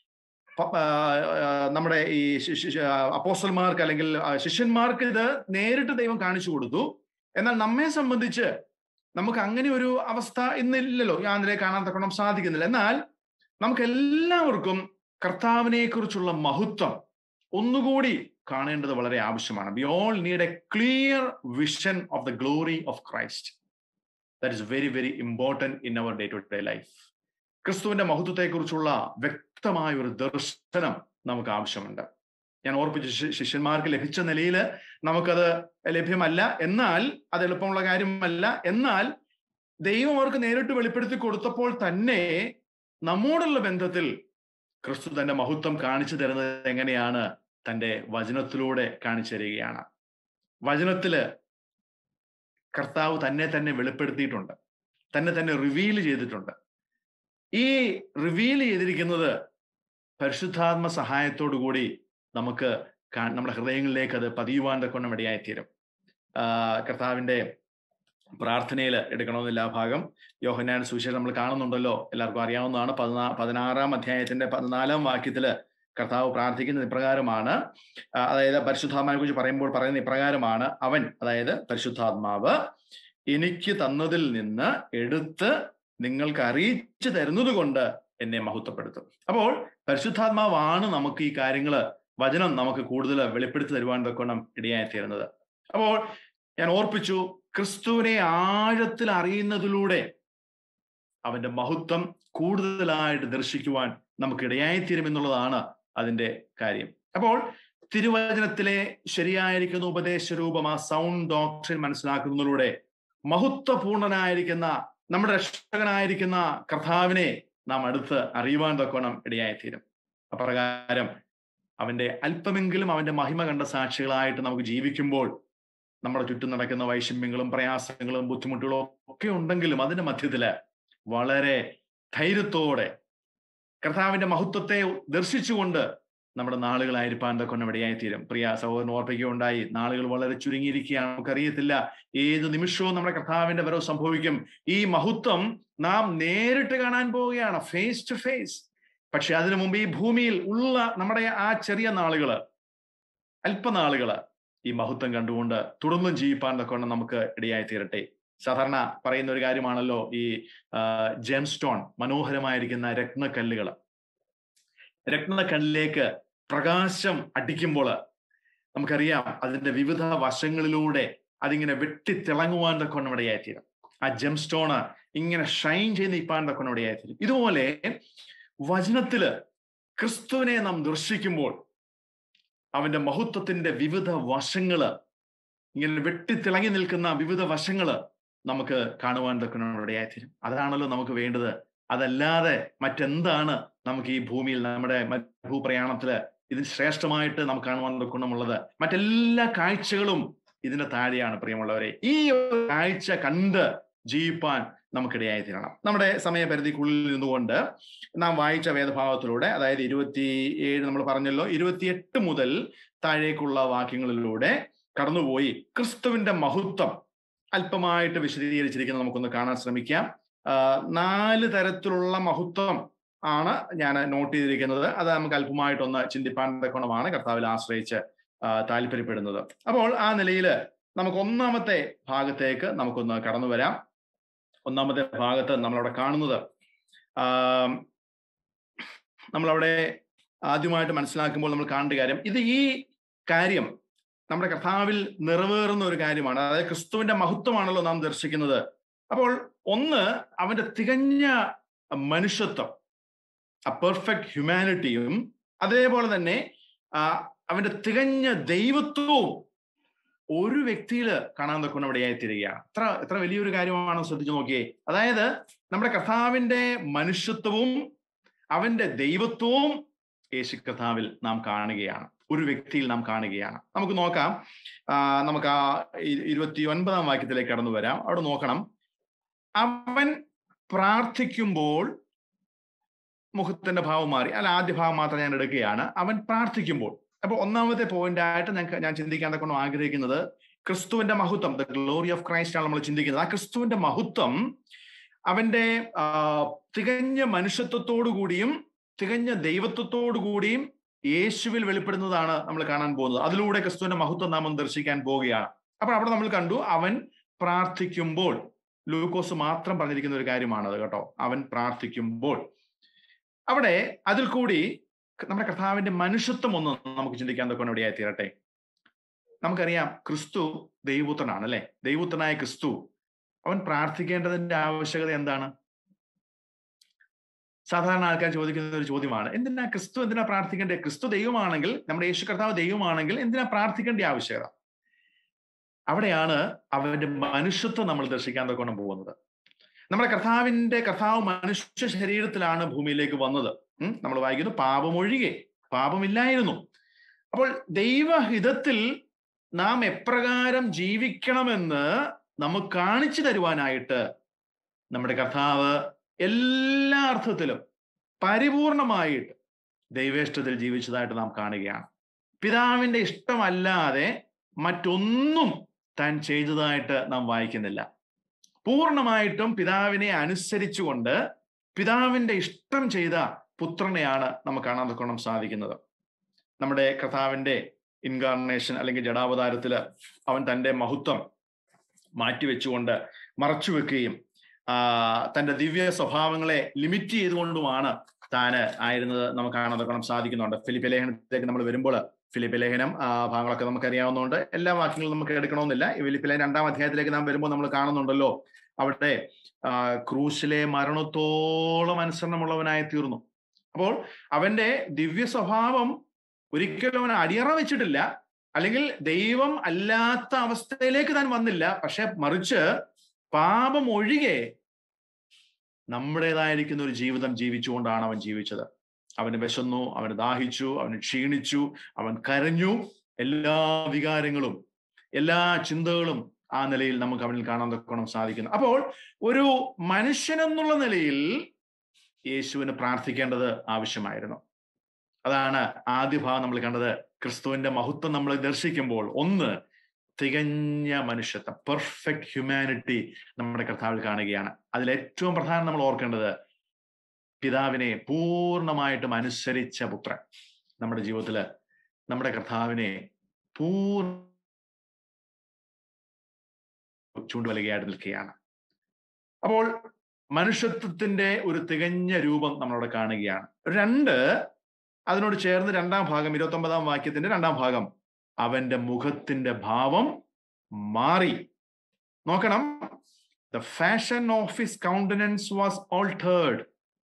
പ- ആ, ആ, നമ്മുടെ ഈ ശി- ശി- ആ, അപ്പോസ്റ്റൽമാർക്ക് അല്ലെങ്കിൽ ആ, ശിഷ്യന്മാർക്ക് ഇത് നേരിട്ട് ദൈവം കാണിച്ചു കൊടുത്തു എന്നാൽ നമ്മെ സംബന്ധിച്ച് നമുക്ക് അങ്ങനെ ഒരു അവസ്ഥ ഇന്നില്ലല്ലോ ഞാൻ അതിലെ കാണാൻ തക്കണം സാധിക്കുന്നില്ല എന്നാൽ നമുക്ക് എല്ലാവർക്കും കർത്താവിനെ കുറിച്ചുള്ള മഹത്വം ഒന്നുകൂടി കാണേണ്ടത് വളരെ ആവശ്യമാണ് we all need a clear vision of the glory of Christ that is very very important in our day to day life ക്രിസ്തുവിന്റെ മഹത്വത്തെക്കുറിച്ചുള്ള വ്യക്തമായ ഒരു ദർശനം നമുക്ക് ആവശ്യമുണ്ട് ഞാൻ ഓർപ്പിച്ച ശി- ശിഷ്യന്മാർക്ക് ലഭിച്ച നിലയിൽ നമുക്കത് ലഭ്യമല്ല എന്നാൽ അത് എളുപ്പമുള്ള കാര്യമല്ല എന്നാൽ ദൈവം അവർക്ക് നേരിട്ട് വെളിപ്പെടുത്തി കൊടുത്തപ്പോൾ തന്നെ നമ്മോടുള്ള ബന്ധത്തിൽ ക്രിസ്തു തന്റെ മഹത്വം കാണിച്ചു തരുന്നത് എങ്ങനെയാണ് തന്റെ വചനത്തിലൂടെ കാണിച്ചു തരികയാണ് വചനത്തില് കർത്താവ് തന്നെ തന്നെ വെളിപ്പെടുത്തിയിട്ടുണ്ട് തന്നെ തന്നെ റിവീൽ ചെയ്തിട്ടുണ്ട് ഈ റിവീൽ ചെയ്തിരിക്കുന്നത് പരിശുദ്ധാത്മ സഹായത്തോടു കൂടി നമുക്ക് കാ- നമ്മുടെ ഹൃദയങ്ങളിലേക്ക് അത് പതിയുവാൻ തക്കൊണ്ണം ഇടയായിത്തീരും ആ, കർത്താവിന്റെ പ്രാർത്ഥനയിൽ എടുക്കണമെന്നില്ല ആ ഭാഗം യോഹന്നാൻ സുവിശേഷം നമ്മൾ കാണുന്നുണ്ടല്ലോ എല്ലാവർക്കും അറിയാവുന്നതാണ് പതിനാ പതിനാറാം അധ്യായത്തിന്റെ പതിനാലാം വാക്യത്തില് കർത്താവ് പ്രാർത്ഥിക്കുന്നത് ഇപ്രകാരമാണ് ആ, അതായത് പരിശുദ്ധാത്മാവിനെ കുറിച്ച് പറയുമ്പോൾ പറയുന്ന ഇപ്രകാരമാണ് അവൻ അതായത് പരിശുദ്ധാത്മാവ് എനിക്ക് തന്നതിൽ നിന്ന് എടുത്ത് നിങ്ങൾക്ക് അറിയിച്ചു തരുന്നത് കൊണ്ട് എന്നെ മഹത്വപ്പെടുത്തും അപ്പോൾ പരിശുദ്ധാത്മാവാണ് നമുക്ക് ഈ കാര്യങ്ങള് വചനം നമുക്ക് കൂടുതൽ വെളിപ്പെടുത്തി തരുവാൻ തക്കണം ഇടയായി തീരുന്നത് അപ്പോൾ ഞാൻ ഓർപ്പിച്ചു ക്രിസ്തുവിനെ ആഴത്തിൽ അറിയുന്നതിലൂടെ അവന്റെ മഹത്വം കൂടുതലായിട്ട് ദർശിക്കുവാൻ നമുക്ക് ഇടയായി തീരുമെന്നുള്ളതാണ് അതിന്റെ കാര്യം അപ്പോൾ തിരുവചനത്തിലെ ശരിയായിരിക്കുന്ന ഉപദേശ രൂപം ആ സൗണ്ട് ഡോക്ടറിൻ മനസ്സിലാക്കുന്നതിലൂടെ മഹത്വപൂർണനായിരിക്കുന്ന നമ്മുടെ രക്ഷകനായിരിക്കുന്ന കർത്താവിനെ നാം അടുത്ത് അറിയുവാൻ തക്കോണം ഇടയായിത്തീരും അപ്രകാരം അവന്റെ അല്പമെങ്കിലും അവന്റെ മഹിമ കണ്ട സാക്ഷികളായിട്ട് നമുക്ക് ജീവിക്കുമ്പോൾ നമ്മുടെ ചുറ്റും നടക്കുന്ന വൈഷമ്യങ്ങളും പ്രയാസങ്ങളും ബുദ്ധിമുട്ടുകളും ഒക്കെ ഉണ്ടെങ്കിലും അതിന്റെ മധ്യത്തില് വളരെ ധൈര്യത്തോടെ കർത്താവിന്റെ മഹത്വത്തെ ദർശിച്ചുകൊണ്ട് നമ്മുടെ നാളുകളായിരിക്കാൻ കൊണ്ട് ഇടയായി തീരും പ്രിയ സഹോദരൻ ഓർപ്പിക്കുകയുണ്ടായി നാളുകൾ വളരെ ചുരുങ്ങിയിരിക്കുകയാണ് നമുക്കറിയത്തില്ല ഏത് നിമിഷവും നമ്മുടെ കർത്താവിന്റെ വരവ് സംഭവിക്കും ഈ മഹത്വം നാം നേരിട്ട് കാണാൻ പോവുകയാണ് ഫേസ് ടു ഫേസ് പക്ഷെ അതിനു മുമ്പ് ഈ ഭൂമിയിൽ ഉള്ള നമ്മുടെ ആ ചെറിയ നാളുകള് അല്പനാളുകള് ഈ മഹത്വം കണ്ടുകൊണ്ട് തുടർന്നും ജീവിപ്പാൻ കൊണ്ട് നമുക്ക് ഇടയായി തീരട്ടെ സാധാരണ പറയുന്ന ഒരു കാര്യമാണല്ലോ ഈ ജെം സ്റ്റോൺ മനോഹരമായിരിക്കുന്ന രത്നക്കല്ലുകൾ രത്നക്കല്ലിലേക്ക് പ്രകാശം അടിക്കുമ്പോൾ നമുക്കറിയാം അതിന്റെ വിവിധ വശങ്ങളിലൂടെ അതിങ്ങനെ വെട്ടിത്തിളങ്ങുവാൻ കൊണ്ട് ഇടയായിത്തീരും ആ ജെം സ്റ്റോണ് ഇങ്ങനെ ഷൈൻ ചെയ്ത് നിൽപ്പാൻ കൊണ്ട് ഇടയായിത്തീരും ഇതുപോലെ വചനത്തില് ക്രിസ്തുവിനെ നാം ദർശിക്കുമ്പോൾ അവന്റെ മഹത്വത്തിന്റെ വിവിധ വശങ്ങള് ഇങ്ങനെ വെട്ടിത്തിളങ്ങി നിൽക്കുന്ന വിവിധ വശങ്ങള് നമുക്ക് കാണുവാൻ ഇടയായിത്തീരും അതാണല്ലോ നമുക്ക് വേണ്ടത് അതല്ലാതെ മറ്റെന്താണ് നമുക്ക് ഈ ഭൂമിയിൽ നമ്മുടെ ഭൂപ്രയാണത്തില് ഇതിന് ശ്രേഷ്ഠമായിട്ട് നമുക്ക് കാണുവാൻ ഗുണമുള്ളത് മറ്റെല്ലാ കാഴ്ചകളും ഇതിന്റെ താഴെയാണ് പ്രിയമുള്ളവരെ ഈ കാഴ്ച കണ്ട് ജീവിപ്പാൻ നമുക്കിടയായി തീരണം നമ്മുടെ സമയപരിധിക്കുള്ളിൽ നിന്നുകൊണ്ട് നാം വായിച്ച വേദഭാവത്തിലൂടെ അതായത് ഇരുപത്തി ഏഴ് നമ്മൾ പറഞ്ഞല്ലോ ഇരുപത്തിയെട്ട് മുതൽ താഴേക്കുള്ള വാക്യങ്ങളിലൂടെ കടന്നുപോയി ക്രിസ്തുവിന്റെ മഹത്വം അല്പമായിട്ട് വിശദീകരിച്ചിരിക്കുന്നത് നമുക്കൊന്ന് കാണാൻ ശ്രമിക്കാം നാല് തരത്തിലുള്ള മഹത്വം ആണ് ഞാൻ നോട്ട് ചെയ്തിരിക്കുന്നത് അത് നമുക്ക് അല്പമായിട്ടൊന്ന് ചിന്തിപ്പാൻ തക്കണമാണ് കർത്താവിൽ ആശ്രയിച്ച് താല്പര്യപ്പെടുന്നത് അപ്പോൾ ആ നിലയിൽ നമുക്ക് ഒന്നാമത്തെ ഭാഗത്തേക്ക് നമുക്കൊന്ന് കടന്നു വരാം ഒന്നാമത്തെ ഭാഗത്ത് നമ്മളവിടെ കാണുന്നത് നമ്മളവിടെ ആദ്യമായിട്ട് മനസ്സിലാക്കുമ്പോൾ നമ്മൾ കാണേണ്ട കാര്യം ഇത് ഈ കാര്യം നമ്മുടെ കർത്താവിൽ നിറവേറുന്ന ഒരു കാര്യമാണ് അതായത് ക്രിസ്തുവിന്റെ മഹത്വമാണല്ലോ നാം ദർശിക്കുന്നത് അപ്പോൾ ഒന്ന് അവന്റെ തികഞ്ഞ മനുഷ്യത്വം ആ പെർഫെക്റ്റ് ഹ്യൂമാനിറ്റിയും അതേപോലെ തന്നെ അവന്റെ തികഞ്ഞ ദൈവത്വവും ഒരു വ്യക്തിയിൽ കാണാൻ തൊക്കുന്ന ഇവിടെയായി തീരുകയാണ് എത്ര എത്ര വലിയൊരു കാര്യമാണ് ശ്രദ്ധിച്ചു നോക്കിയേ അതായത് നമ്മുടെ കർത്താവിന്റെ മനുഷ്യത്വവും അവന്റെ ദൈവത്വവും യേശു കർത്താവിൽ നാം കാണുകയാണ് ഒരു വ്യക്തിയിൽ നാം കാണുകയാണ് നമുക്ക് നോക്കാം നമുക്ക് ആ ഇരുപത്തി ഒൻപതാം വാക്യത്തിലേക്ക് കടന്നു വരാം അവിടെ നോക്കണം അവൻ പ്രാർത്ഥിക്കുമ്പോൾ മുഖത്തിന്റെ ഭാവം മാറി അല്ല ആദ്യ ഭാവം മാത്രം ഞാൻ എടുക്കുകയാണ് അവൻ പ്രാർത്ഥിക്കുമ്പോൾ അപ്പൊ ഒന്നാമത്തെ പോയിന്റ് ആയിട്ട് ഞാൻ ഞാൻ ചിന്തിക്കാൻ കൊണ്ട് ആഗ്രഹിക്കുന്നത് ക്രിസ്തുവിന്റെ മഹത്വം ദ ഗ്ലോറി ഓഫ് ക്രൈസ്റ്റ് ആണ് നമ്മൾ ചിന്തിക്കുന്നത് ആ ക്രിസ്തുവിന്റെ മഹത്വം അവന്റെ തികഞ്ഞ മനുഷ്യത്വത്തോടു കൂടിയും തികഞ്ഞ ദൈവത്വത്തോടു കൂടിയും യേശുവിൽ വെളിപ്പെടുന്നതാണ് നമ്മൾ കാണാൻ പോകുന്നത് അതിലൂടെ ക്രിസ്തുവിന്റെ മഹത്വം നാം ദർശിക്കാൻ പോവുകയാണ് അപ്പോൾ അവിടെ നമ്മൾ കണ്ടു അവൻ പ്രാർത്ഥിക്കുമ്പോൾ ലൂക്കോസ് മാത്രം പറഞ്ഞിരിക്കുന്ന ഒരു കാര്യമാണത് കേട്ടോ അവൻ പ്രാർത്ഥിക്കുമ്പോൾ അവിടെ അതിൽ കൂടി നമ്മുടെ കർത്താവിന്റെ മനുഷ്യത്വം ഒന്ന് നമുക്ക് ചിന്തിക്കാൻ തൊക്കെ ഇടയായി തീരട്ടെ നമുക്കറിയാം ക്രിസ്തു ദൈവപുത്രനാണ് അല്ലെ ദൈവപുത്രനായ ക്രിസ്തു അവൻ പ്രാർത്ഥിക്കേണ്ടതിന്റെ ആവശ്യകത എന്താണ് സാധാരണ ആൾക്കാർ ചോദിക്കുന്ന ഒരു ചോദ്യമാണ് എന്തിനാ ക്രിസ്തു എന്തിനാ പ്രാർത്ഥിക്കേണ്ടത് ക്രിസ്തു ദൈവമാണെങ്കിൽ നമ്മുടെ യേശു കർത്താവ് ദൈവമാണെങ്കിൽ എന്തിനാ പ്രാർത്ഥിക്കേണ്ട ആവശ്യകത അവിടെയാണ് അവന്റെ മനുഷ്യത്വം നമ്മൾ ദർശിക്കാൻ തൊക്കെ പോകുന്നത് നമ്മുടെ കർത്താവിന്റെ കർത്താവ് മനുഷ്യ ശരീരത്തിലാണ് ഭൂമിയിലേക്ക് വന്നത് നമ്മൾ വായിക്കുന്നു പാപമൊഴികെ പാപമില്ലായിരുന്നു അപ്പോൾ ദൈവഹിതത്തിൽ നാം എപ്രകാരം ജീവിക്കണമെന്ന് നമുക്ക് കാണിച്ചു തരുവാനായിട്ട് നമ്മുടെ കർത്താവ് എല്ലാ അർത്ഥത്തിലും പരിപൂർണമായിട്ട് ദൈവേഷ്ടത്തിൽ ജീവിച്ചതായിട്ട് നാം കാണുകയാണ് പിതാവിന്റെ ഇഷ്ടമല്ലാതെ മറ്റൊന്നും താൻ ചെയ്തതായിട്ട് നാം വായിക്കുന്നില്ല പൂർണ്ണമായിട്ടും പിതാവിനെ അനുസരിച്ചുകൊണ്ട് പിതാവിന്റെ ഇഷ്ടം ചെയ്ത പുത്രനെയാണ് നമുക്ക് കാണാൻ തൊക്കണം സാധിക്കുന്നത് നമ്മുടെ കർത്താവിന്റെ ഇൻകാർണേഷൻ അല്ലെങ്കിൽ ജഡാവതാരത്തില് അവൻ തന്റെ മഹത്വം മാറ്റിവെച്ചുകൊണ്ട് മറച്ചു വെക്കുകയും ആ തന്റെ ദിവ്യ സ്വഭാവങ്ങളെ ലിമിറ്റ് ചെയ്തുകൊണ്ടുമാണ് താന് ആയിരുന്നത് നമുക്ക് കാണാൻ തൊക്കണം സാധിക്കുന്നുണ്ട് ഫിലിപ്പ് ലേഖനത്തിലേക്ക് നമ്മൾ വരുമ്പോൾ ഫിലിപ്പ് ലേഖനം ആ ഭാഗങ്ങളൊക്കെ നമുക്ക് അറിയാവുന്നതുകൊണ്ട് എല്ലാ വാക്യങ്ങളും നമുക്ക് എടുക്കണമെന്നില്ല ഫിലിപ്പ് ലേഖനം രണ്ടാം അധ്യായത്തിലേക്ക് നാം വരുമ്പോൾ നമ്മൾ കാണുന്നുണ്ടല്ലോ അവിടെ ക്രൂശിലെ മരണത്തോളം അനുസരണമുള്ളവനായി തീർന്നു അപ്പോൾ അവന്റെ ദിവ്യ സ്വഭാവം ഒരിക്കലും അവൻ അടിയറ വെച്ചിട്ടില്ല അല്ലെങ്കിൽ ദൈവം അല്ലാത്ത അവസ്ഥയിലേക്ക് താൻ വന്നില്ല പക്ഷെ മറിച്ച് പാപം ഒഴികെ നമ്മുടേതായിരിക്കുന്ന ഒരു ജീവിതം ജീവിച്ചുകൊണ്ടാണ് അവൻ ജീവിച്ചത് അവന് വിശന്നു അവന് ദാഹിച്ചു അവന് ക്ഷീണിച്ചു അവൻ കരഞ്ഞു എല്ലാ വികാരങ്ങളും എല്ലാ ചിന്തകളും ആ നിലയിൽ നമുക്ക് അവനിൽ കാണാൻ തൊക്കണം സാധിക്കുന്നു അപ്പോൾ ഒരു മനുഷ്യൻ എന്നുള്ള നിലയിൽ യേശുവിന് പ്രാർത്ഥിക്കേണ്ടത് ആവശ്യമായിരുന്നു അതാണ് ആദ്യ ഭാഗം നമ്മൾ കണ്ടത് ക്രിസ്തുവിന്റെ മഹത്വം നമ്മൾ ദർശിക്കുമ്പോൾ ഒന്ന് തികഞ്ഞ മനുഷ്യത്വം പെർഫെക്റ്റ് ഹ്യൂമാനിറ്റി നമ്മുടെ കർത്താവിൽ കാണുകയാണ് അതിൽ ഏറ്റവും പ്രധാനം നമ്മൾ ഓർക്കേണ്ടത് പിതാവിനെ പൂർണ്ണമായിട്ടും അനുസരിച്ച പുത്രൻ നമ്മുടെ ജീവിതത്തില് നമ്മുടെ കർത്താവിനെ പൂർണ്ണ ചൂണ്ടുവലികയായിട്ട് നിൽക്കുകയാണ് അപ്പോൾ മനുഷ്യത്വത്തിന്റെ ഒരു തികഞ്ഞ രൂപം നമ്മളവിടെ കാണുകയാണ് രണ്ട് അതിനോട് ചേർന്ന് രണ്ടാം ഭാഗം ഇരുപത്തി ഒമ്പതാം വാക്യത്തിന്റെ രണ്ടാം ഭാഗം അവന്റെ മുഖത്തിന്റെ ഭാവം മാറി നോക്കണം the fashion of his countenance was altered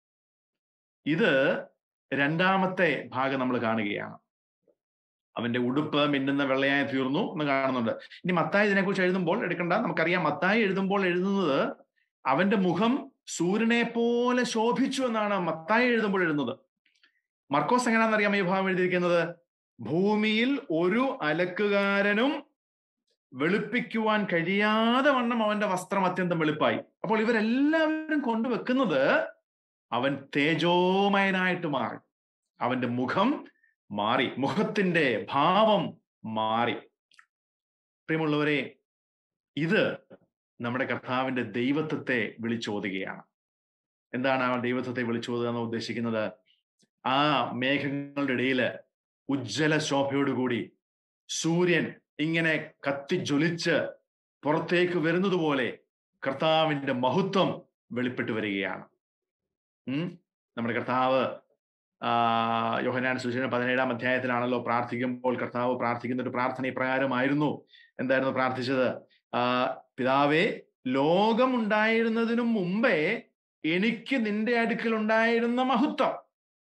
ഇത് രണ്ടാമത്തെ ഭാഗം നമ്മൾ കാണുകയാണ് അവന്റെ ഉടുപ്പ് മിന്നുന്ന വെള്ളയായി തീർന്നു എന്ന് കാണുന്നുണ്ട് ഇനി മത്തായി ഇതിനെക്കുറിച്ച് എഴുതുമ്പോൾ എടുക്കണ്ട നമുക്കറിയാം മത്തായി എഴുതുമ്പോൾ എഴുതുന്നത് അവന്റെ മുഖം സൂര്യനെ പോലെ ശോഭിച്ചു എന്നാണ് മത്തായി എഴുതുമ്പോൾ എഴുതുന്നത് മർക്കോസ് എങ്ങനെയാണെന്നറിയാം ഈ ഭാഗം എഴുതിയിരിക്കുന്നത് ഭൂമിയിൽ ഒരു അലക്കുകാരനും വെളുപ്പിക്കുവാൻ കഴിയാതെ വണ്ണം അവന്റെ വസ്ത്രം അത്യന്തം വെളുപ്പായി അപ്പോൾ ഇവരെല്ലാവരും കൊണ്ടുവെക്കുന്നത് അവൻ തേജോമയനായിട്ട് മാറി അവന്റെ മുഖം മാറി മുഖത്തിന്റെ ഭാവം മാറി പ്രിയമുള്ളവരെ ഇത് നമ്മുടെ കർത്താവിന്റെ ദൈവത്വത്തെ വിളിച്ചോതുകയാണ് എന്താണ് ആ ദൈവത്വത്തെ വിളിച്ചോതുക എന്ന് ഉദ്ദേശിക്കുന്നത് ആ മേഘങ്ങളുടെ ഇടയില് ഉജ്ജ്വല ശോഭയോടുകൂടി സൂര്യൻ ഇങ്ങനെ കത്തിജ്വലിച്ച് പുറത്തേക്ക് വരുന്നത് പോലെ കർത്താവിന്റെ മഹത്വം വെളിപ്പെട്ടു വരികയാണ് ഉം നമ്മുടെ കർത്താവ് ആ യോഹനാൻ സുശീലൻ പതിനേഴാം അധ്യായത്തിലാണല്ലോ പ്രാർത്ഥിക്കുമ്പോൾ കർത്താവ് പ്രാർത്ഥിക്കുന്ന ഒരു പ്രാർത്ഥന ഇപ്രകാരമായിരുന്നു എന്തായിരുന്നു പ്രാർത്ഥിച്ചത് ആ പിതാവേ ലോകം ഉണ്ടായിരുന്നതിനു മുമ്പേ എനിക്ക് നിന്റെ അടുക്കൽ ഉണ്ടായിരുന്ന മഹത്വം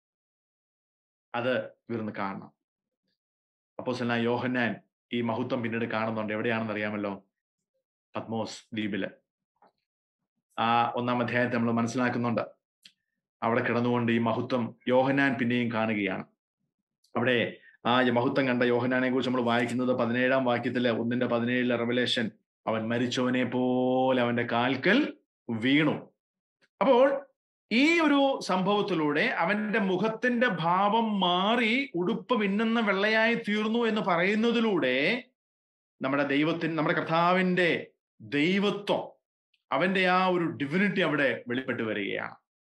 അത് ഇവരൊന്ന് കാണണം അപ്പോ യോഹന്നാൻ ഈ മഹത്വം പിന്നീട് കാണുന്നുണ്ട് എവിടെയാണെന്ന് അറിയാമല്ലോ പത്മോസ് ദ്വീപില് ആ ഒന്നാം അധ്യായത്തെ നമ്മൾ മനസ്സിലാക്കുന്നുണ്ട് അവിടെ കിടന്നുകൊണ്ട് ഈ മഹത്വം യോഹനാൻ പിന്നെയും കാണുകയാണ് അവിടെ ആ മഹത്വം കണ്ട യോഹനാനെ കുറിച്ച് നമ്മൾ വായിക്കുന്നത് പതിനേഴാം വാക്യത്തില് ഒന്നിന്റെ പതിനേഴിലെ റെവലേഷൻ അവൻ മരിച്ചവനെ പോലെ അവന്റെ കാൽക്കൽ വീണു അപ്പോൾ ഈ ഒരു സംഭവത്തിലൂടെ അവന്റെ മുഖത്തിന്റെ ഭാവം മാറി ഉടുപ്പ് മിന്നുന്ന വെള്ളയായി തീർന്നു എന്ന് പറയുന്നതിലൂടെ നമ്മുടെ ദൈവത്തിന് നമ്മുടെ കർത്താവിന്റെ ദൈവത്വം അവന്റെ ആ ഒരു ഡിവിനിറ്റി അവിടെ വെളിപ്പെട്ട് വരികയാണ്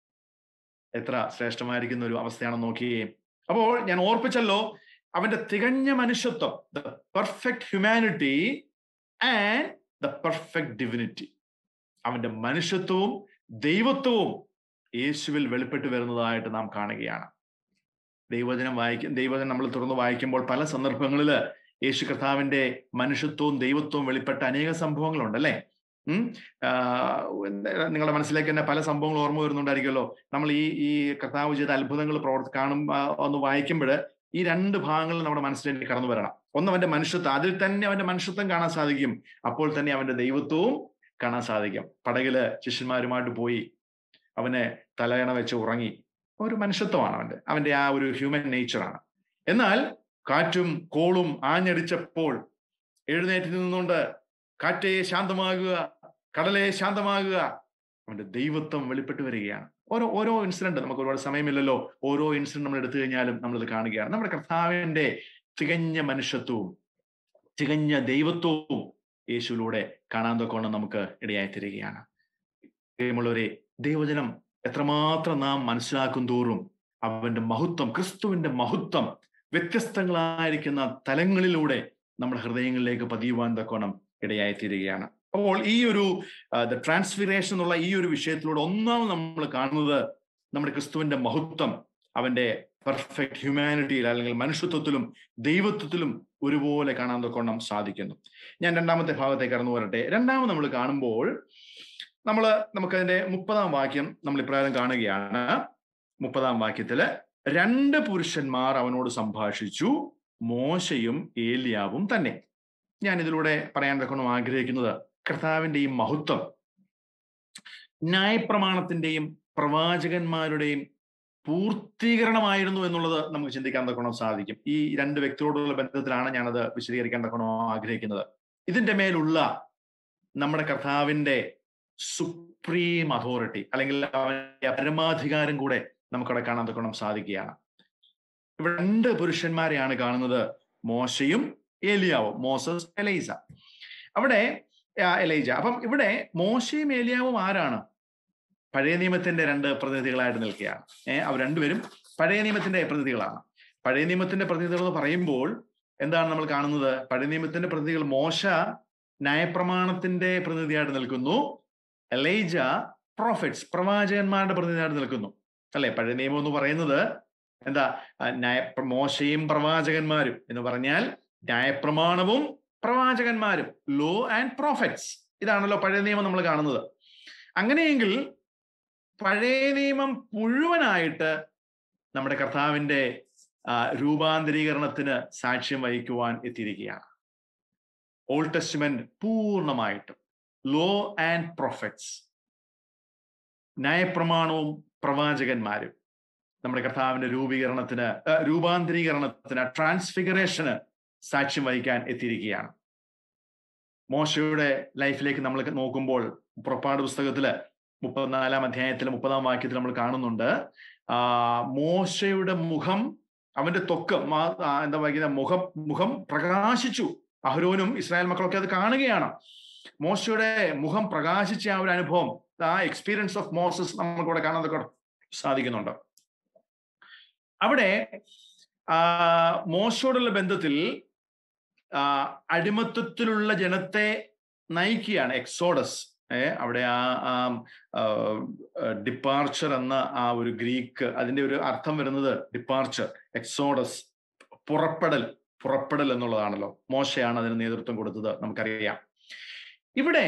എത്ര ശ്രേഷ്ഠമായിരിക്കുന്ന ഒരു അവസ്ഥയാണെന്ന് നോക്കിയേ അപ്പോൾ ഞാൻ ഓർപ്പിച്ചല്ലോ അവന്റെ തികഞ്ഞ മനുഷ്യത്വം the perfect humanity and the perfect divinity അവന്റെ മനുഷ്യത്വവും ദൈവത്വവും യേശുവിൽ വെളിപ്പെട്ട് വരുന്നതായിട്ട് നാം കാണുകയാണ് ദൈവജനം വായിക്കും ദൈവജനം നമ്മൾ തുറന്ന് വായിക്കുമ്പോൾ പല സന്ദർഭങ്ങളിൽ യേശു കർത്താവിന്റെ മനുഷ്യത്വവും ദൈവത്വവും വെളിപ്പെട്ട അനേക സംഭവങ്ങളുണ്ട് അല്ലേ ഉം നിങ്ങളുടെ മനസ്സിലേക്ക് തന്നെ പല സംഭവങ്ങൾ ഓർമ്മ വരുന്നുണ്ടായിരിക്കുമല്ലോ നമ്മൾ ഈ ഈ കർത്താവ് ചെയ്ത അത്ഭുതങ്ങൾ പ്രവർത്തി കാണും ഒന്ന് വായിക്കുമ്പോൾ ഈ രണ്ട് ഭാഗങ്ങൾ നമ്മുടെ മനസ്സിലേക്ക് കടന്നു വരണം ഒന്ന് അവന്റെ മനുഷ്യത്വം അതിൽ തന്നെ അവന്റെ മനുഷ്യത്വം കാണാൻ സാധിക്കും അപ്പോൾ തന്നെ അവന്റെ ദൈവത്വവും കാണാൻ സാധിക്കും പടകില് ശിഷ്യന്മാരുമായിട്ട് പോയി അവനെ തലയണ വെച്ച് ഉറങ്ങി ഒരു മനുഷ്യത്വമാണ് അവന്റെ അവന്റെ ആ ഒരു ഹ്യൂമൻ നേച്ചറാണ് എന്നാൽ കാറ്റും കോളും ആഞ്ഞടിച്ചപ്പോൾ എഴുന്നേറ്റ് നിന്നുകൊണ്ട് കാറ്റേ ശാന്തമാകുക കടലെ ശാന്തമാകുക അവന്റെ ദൈവത്വം വെളിപ്പെട്ട് വരികയാണ് ഓരോ ഓരോ ഇൻസിഡന്റ് നമുക്ക് ഒരുപാട് സമയമില്ലല്ലോ ഓരോ ഇൻസിഡന്റ് നമ്മൾ എടുത്തു കഴിഞ്ഞാലും നമ്മളിത് കാണുകയാണ് നമ്മുടെ കർത്താവിന്റെ തികഞ്ഞ മനുഷ്യത്വവും തികഞ്ഞ ദൈവത്വവും യേശുവിലൂടെ കാണാൻ തൊക്കോണം നമുക്ക് ഇടയായി തരികയാണ് പ്രിയമുള്ളവരെ ദൈവജനം എത്രമാത്രം നാം മനസ്സിലാക്കും തോറും അവന്റെ മഹത്വം ക്രിസ്തുവിന്റെ മഹത്വം വ്യത്യസ്തങ്ങളായിരിക്കുന്ന തലങ്ങളിലൂടെ നമ്മുടെ ഹൃദയങ്ങളിലേക്ക് പതിയുവാൻ തക്കോണം ഇടയായി തീരുകയാണ് അപ്പോൾ ഈ ഒരു ദ ട്രാൻസ്ഫിറേഷൻ എന്നുള്ള ഈ ഒരു വിഷയത്തിലൂടെ ഒന്നാമത് നമ്മൾ കാണുന്നത് നമ്മുടെ ക്രിസ്തുവിന്റെ മഹത്വം അവന്റെ പെർഫെക്റ്റ് ഹ്യൂമാനിറ്റിയിൽ അല്ലെങ്കിൽ മനുഷ്യത്വത്തിലും ദൈവത്വത്തിലും ഒരുപോലെ കാണാൻ തൊക്കോണം സാധിക്കുന്നു ഞാൻ രണ്ടാമത്തെ ഭാഗത്തേക്ക് കടന്നു വരട്ടെ രണ്ടാമത് നമ്മൾ കാണുമ്പോൾ നമ്മൾ നമുക്കതിന്റെ മുപ്പതാം വാക്യം നമ്മൾ ഇപ്രകാരം കാണുകയാണ് മുപ്പതാം വാക്യത്തില് രണ്ട് പുരുഷന്മാർ അവനോട് സംഭാഷിച്ചു മോശയും ഏലിയാവും തന്നെ ഞാൻ ഇതിലൂടെ പറയാൻ തക്കണം ആഗ്രഹിക്കുന്നത് കർത്താവിന്റെ ഈ മഹത്വം ന്യായപ്രമാണത്തിന്റെയും പ്രവാചകന്മാരുടെയും പൂർത്തീകരണമായിരുന്നു എന്നുള്ളത് നമുക്ക് ചിന്തിക്കാൻ തക്കണം സാധിക്കും ഈ രണ്ട് വ്യക്തിയോടുള്ള ബന്ധത്തിലാണ് ഞാനത് വിശദീകരിക്കാൻ തക്കണോ ആഗ്രഹിക്കുന്നത് ഇതിന്റെ മേലുള്ള നമ്മുടെ കർത്താവിന്റെ സുപ്രീം അതോറിറ്റി അല്ലെങ്കിൽ അവന്റെ പരമാധികാരം കൂടെ നമുക്കവിടെ കാണാൻ തക്കണം സാധിക്കുകയാണ് ഇവിടെ രണ്ട് പുരുഷന്മാരെയാണ് കാണുന്നത് മോശയും ഏലിയാവും മോസസ് എലൈസ അവിടെ ആ, എലൈജ അപ്പം ഇവിടെ മോശയും ഏലിയാവും ആരാണ് പഴയ നിയമത്തിന്റെ രണ്ട് പ്രതിനിധികളായിട്ട് നിൽക്കുകയാണ് ഏഹ് അവർ രണ്ടുപേരും പഴയ നിയമത്തിന്റെ പ്രതിനിധികളാണ് പഴയ നിയമത്തിന്റെ പ്രതിനിധികൾ എന്ന് പറയുമ്പോൾ എന്താണ് നമ്മൾ കാണുന്നത് പഴയ നിയമത്തിന്റെ പ്രതിനിധികൾ മോശ ന്യായപ്രമാണത്തിന്റെ പ്രതിനിധിയായിട്ട് നിൽക്കുന്നു എലൈജ പ്രോഫിറ്റ്സ് പ്രവാചകന്മാരുടെ പ്രതിനിധിയായിട്ട് നിൽക്കുന്നു അല്ലെ പഴയ നിയമം എന്ന് പറയുന്നത് എന്താ ആ, ന്യായ മോശയും പ്രവാചകന്മാരും എന്ന് പറഞ്ഞാൽ ന്യായപ്രമാണവും പ്രവാചകന്മാരും ലോ ആൻഡ് പ്രോഫിറ്റ്സ് ഇതാണല്ലോ പഴയ നിയമം നമ്മൾ കാണുന്നത് അങ്ങനെയെങ്കിൽ പഴയ നിയമം മുഴുവനായിട്ട് നമ്മുടെ കർത്താവിന്റെ ആ, രൂപാന്തരീകരണത്തിന് സാക്ഷ്യം വഹിക്കുവാൻ എത്തിയിരിക്കുകയാണ് ഓൾഡ് ടെസ്റ്റ്മെന്റ് പൂർണ്ണമായിട്ടും ലോ ആൻഡ് പ്രൊഫറ്റ്സ് ന്യായപ്രമാണവും പ്രവാചകന്മാരും നമ്മുടെ കർത്താവിന്റെ രൂപീകരണത്തിന് ആ, രൂപാന്തരീകരണത്തിന് ട്രാൻസ്ഫിഗറേഷന് സാക്ഷ്യം വഹിക്കാൻ എത്തിയിരിക്കുകയാണ് മോശയുടെ ലൈഫിലേക്ക് നമ്മൾ നോക്കുമ്പോൾ പുറപ്പാട് പുസ്തകത്തില് മുപ്പത്തിനാലാം അധ്യായത്തിൽ മുപ്പതാം വാക്യത്തിൽ നമ്മൾ കാണുന്നുണ്ട് ആ മോശയുടെ മുഖം അവന്റെ ത്വക്ക് മാ- ആ, എന്താ പറയുക മുഖം മുഖം പ്രകാശിച്ചു അഹരോനും ഇസ്രായേൽ മക്കളൊക്കെ അത് കാണുകയാണ് മോശയുടെ മുഖം പ്രകാശിച്ച ആ ഒരു അനുഭവം ആ എക്സ്പീരിയൻസ് ഓഫ് മോസസ് നമുക്കിവിടെ കാണാൻ തൊക്കെ സാധിക്കുന്നുണ്ട് അവിടെ ആ മോശയോടുള്ള ബന്ധത്തിൽ ആ അടിമത്വത്തിലുള്ള ജനത്തെ നയിക്കുകയാണ് എക്സോഡസ് ഏ അവിടെ ആ ഡിപ്പാർച്ചർ എന്ന ആ ഒരു ഗ്രീക്ക് അതിന്റെ ഒരു അർത്ഥം വരുന്നത് ഡിപ്പാർച്ചർ എക്സോഡസ് പുറപ്പെടൽ പുറപ്പെടൽ എന്നുള്ളതാണല്ലോ മോശയാണ് അതിന് നേതൃത്വം കൊടുത്തത് നമുക്കറിയാം ഇവിടെ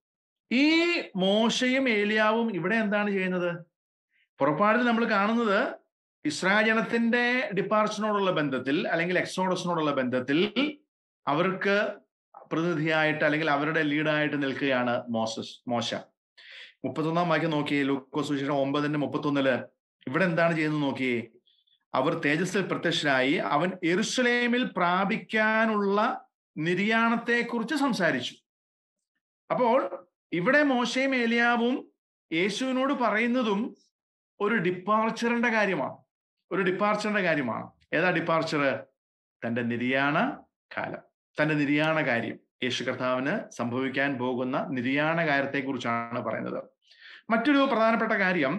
ഈ മോശയും ഏലിയാവും ഇവിടെ എന്താണ് ചെയ്യുന്നത് പുറപ്പാടിൽ നമ്മൾ കാണുന്നത് ഇസ്രായേൽ ജനത്തിന്റെ ഡിപ്പാർച്ചറിനോടുള്ള ബന്ധത്തിൽ അല്ലെങ്കിൽ എക്സോഡസിനോടുള്ള ബന്ധത്തിൽ അവർക്ക് പ്രതിനിധിയായിട്ട് അല്ലെങ്കിൽ അവരുടെ ലീഡായിട്ട് നിൽക്കുകയാണ് മോസസ് മോശ മുപ്പത്തൊന്നാം വാക്യം നോക്കിയേ ലൂക്കോസ് സുവിശേഷം ഒമ്പതിന്റെ മുപ്പത്തൊന്നില് ഇവിടെ എന്താണ് ചെയ്യുന്നത് നോക്കിയേ അവർ തേജസ്സിൽ പ്രത്യക്ഷനായി അവൻ എറുസലേമിൽ പ്രാപിക്കാനുള്ള നിര്യാണത്തെ കുറിച്ച് സംസാരിച്ചു അപ്പോൾ ഇവിടെ മോശയും ഏലിയാവും യേശുവിനോട് പറയുന്നതും ഒരു ഡിപ്പാർച്ചറിന്റെ കാര്യമാണ് ഒരു ഡിപ്പാർച്ചറിന്റെ കാര്യമാണ് ഏതാ ഡിപ്പാർച്ചർ തന്റെ നിര്യാണ കാലം തന്റെ നിര്യാണ കാര്യം യേശു കർത്താവിന് സംഭവിക്കാൻ പോകുന്ന നിര്യാണ കാര്യത്തെ കുറിച്ചാണ് പറയുന്നത് മറ്റൊരു പ്രധാനപ്പെട്ട കാര്യം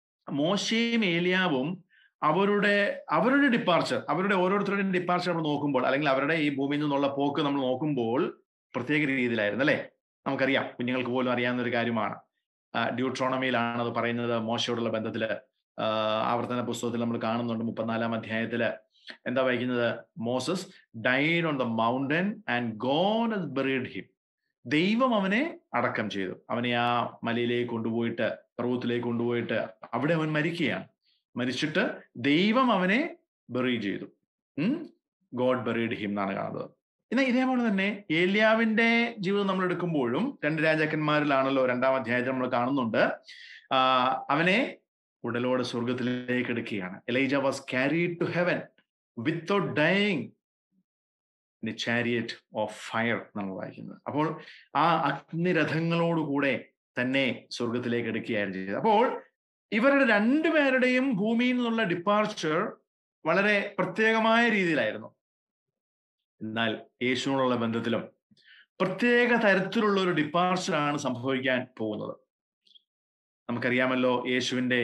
മോശയും ഏലിയാവും അവരുടെ അവരുടെ ഡിപ്പാർച്ചർ അവരുടെ ഓരോരുത്തരുടെയും ഡിപ്പാർച്ചർ നമ്മൾ നോക്കുമ്പോൾ അല്ലെങ്കിൽ അവരുടെ ഈ ഭൂമിയിൽ നിന്നുള്ള പോക്ക് നമ്മൾ നോക്കുമ്പോൾ പ്രത്യേക രീതിയിലായിരുന്നു അല്ലെ നമുക്കറിയാം കുഞ്ഞുങ്ങൾക്ക് പോലും അറിയാവുന്ന ഒരു കാര്യമാണ് ഡ്യൂട്രോണമിയിലാണ് അത് പറയുന്നത് മോശയോടുള്ള ബന്ധത്തില് ആവർത്തന പുസ്തകത്തിൽ നമ്മൾ കാണുന്നുണ്ട് മുപ്പത്തിനാലാം അധ്യായത്തില് എന്താ വായിക്കുന്നത് Moses died on the mountain and God buried him ദൈവം അവനെ അടക്കം ചെയ്തു അവനെ ആ മലയിലേക്ക് കൊണ്ടുപോയിട്ട് പർവ്വതത്തിലേക്ക് കൊണ്ടുപോയിട്ട് അവിടെ അവൻ മരിക്കുകയാണ് മരിച്ചിട്ട് ദൈവം അവനെ ബെറി ചെയ്തു ഗോഡ് ബെറീഡ് ഹിം എന്നാണ് കാണുന്നത് എന്നാൽ ഇതേപോലെ തന്നെ ഏലിയാവിന്റെ ജീവിതം നമ്മൾ എടുക്കുമ്പോഴും രണ്ട് രാജാക്കന്മാരിലാണല്ലോ രണ്ടാം അധ്യായത്തിൽ നമ്മൾ കാണുന്നുണ്ട് ആ അവനെ ഉടലോടെ സ്വർഗത്തിലേക്ക് എടുക്കുകയാണ് Elijah was carried to heaven without dying in chariot of fire നമ്മൾ വായിക്കുന്നത് അപ്പോൾ ആ അഗ്നിരഥങ്ങളോടുകൂടെ തന്നെ സ്വർഗത്തിലേക്ക് എടുക്കുകയായിരുന്നു ചെയ്തത് അപ്പോൾ ഇവരുടെ രണ്ടുപേരുടെയും ഭൂമിയിൽ നിന്നുള്ള ഡിപ്പാർച്ചർ വളരെ പ്രത്യേകമായ രീതിയിലായിരുന്നു എന്നാൽ യേശുവിനോടുള്ള ബന്ധത്തിലും പ്രത്യേക തരത്തിലുള്ള ഒരു ഡിപ്പാർച്ചറാണ് സംഭവിക്കാൻ പോകുന്നത് നമുക്കറിയാമല്ലോ യേശുവിന്റെ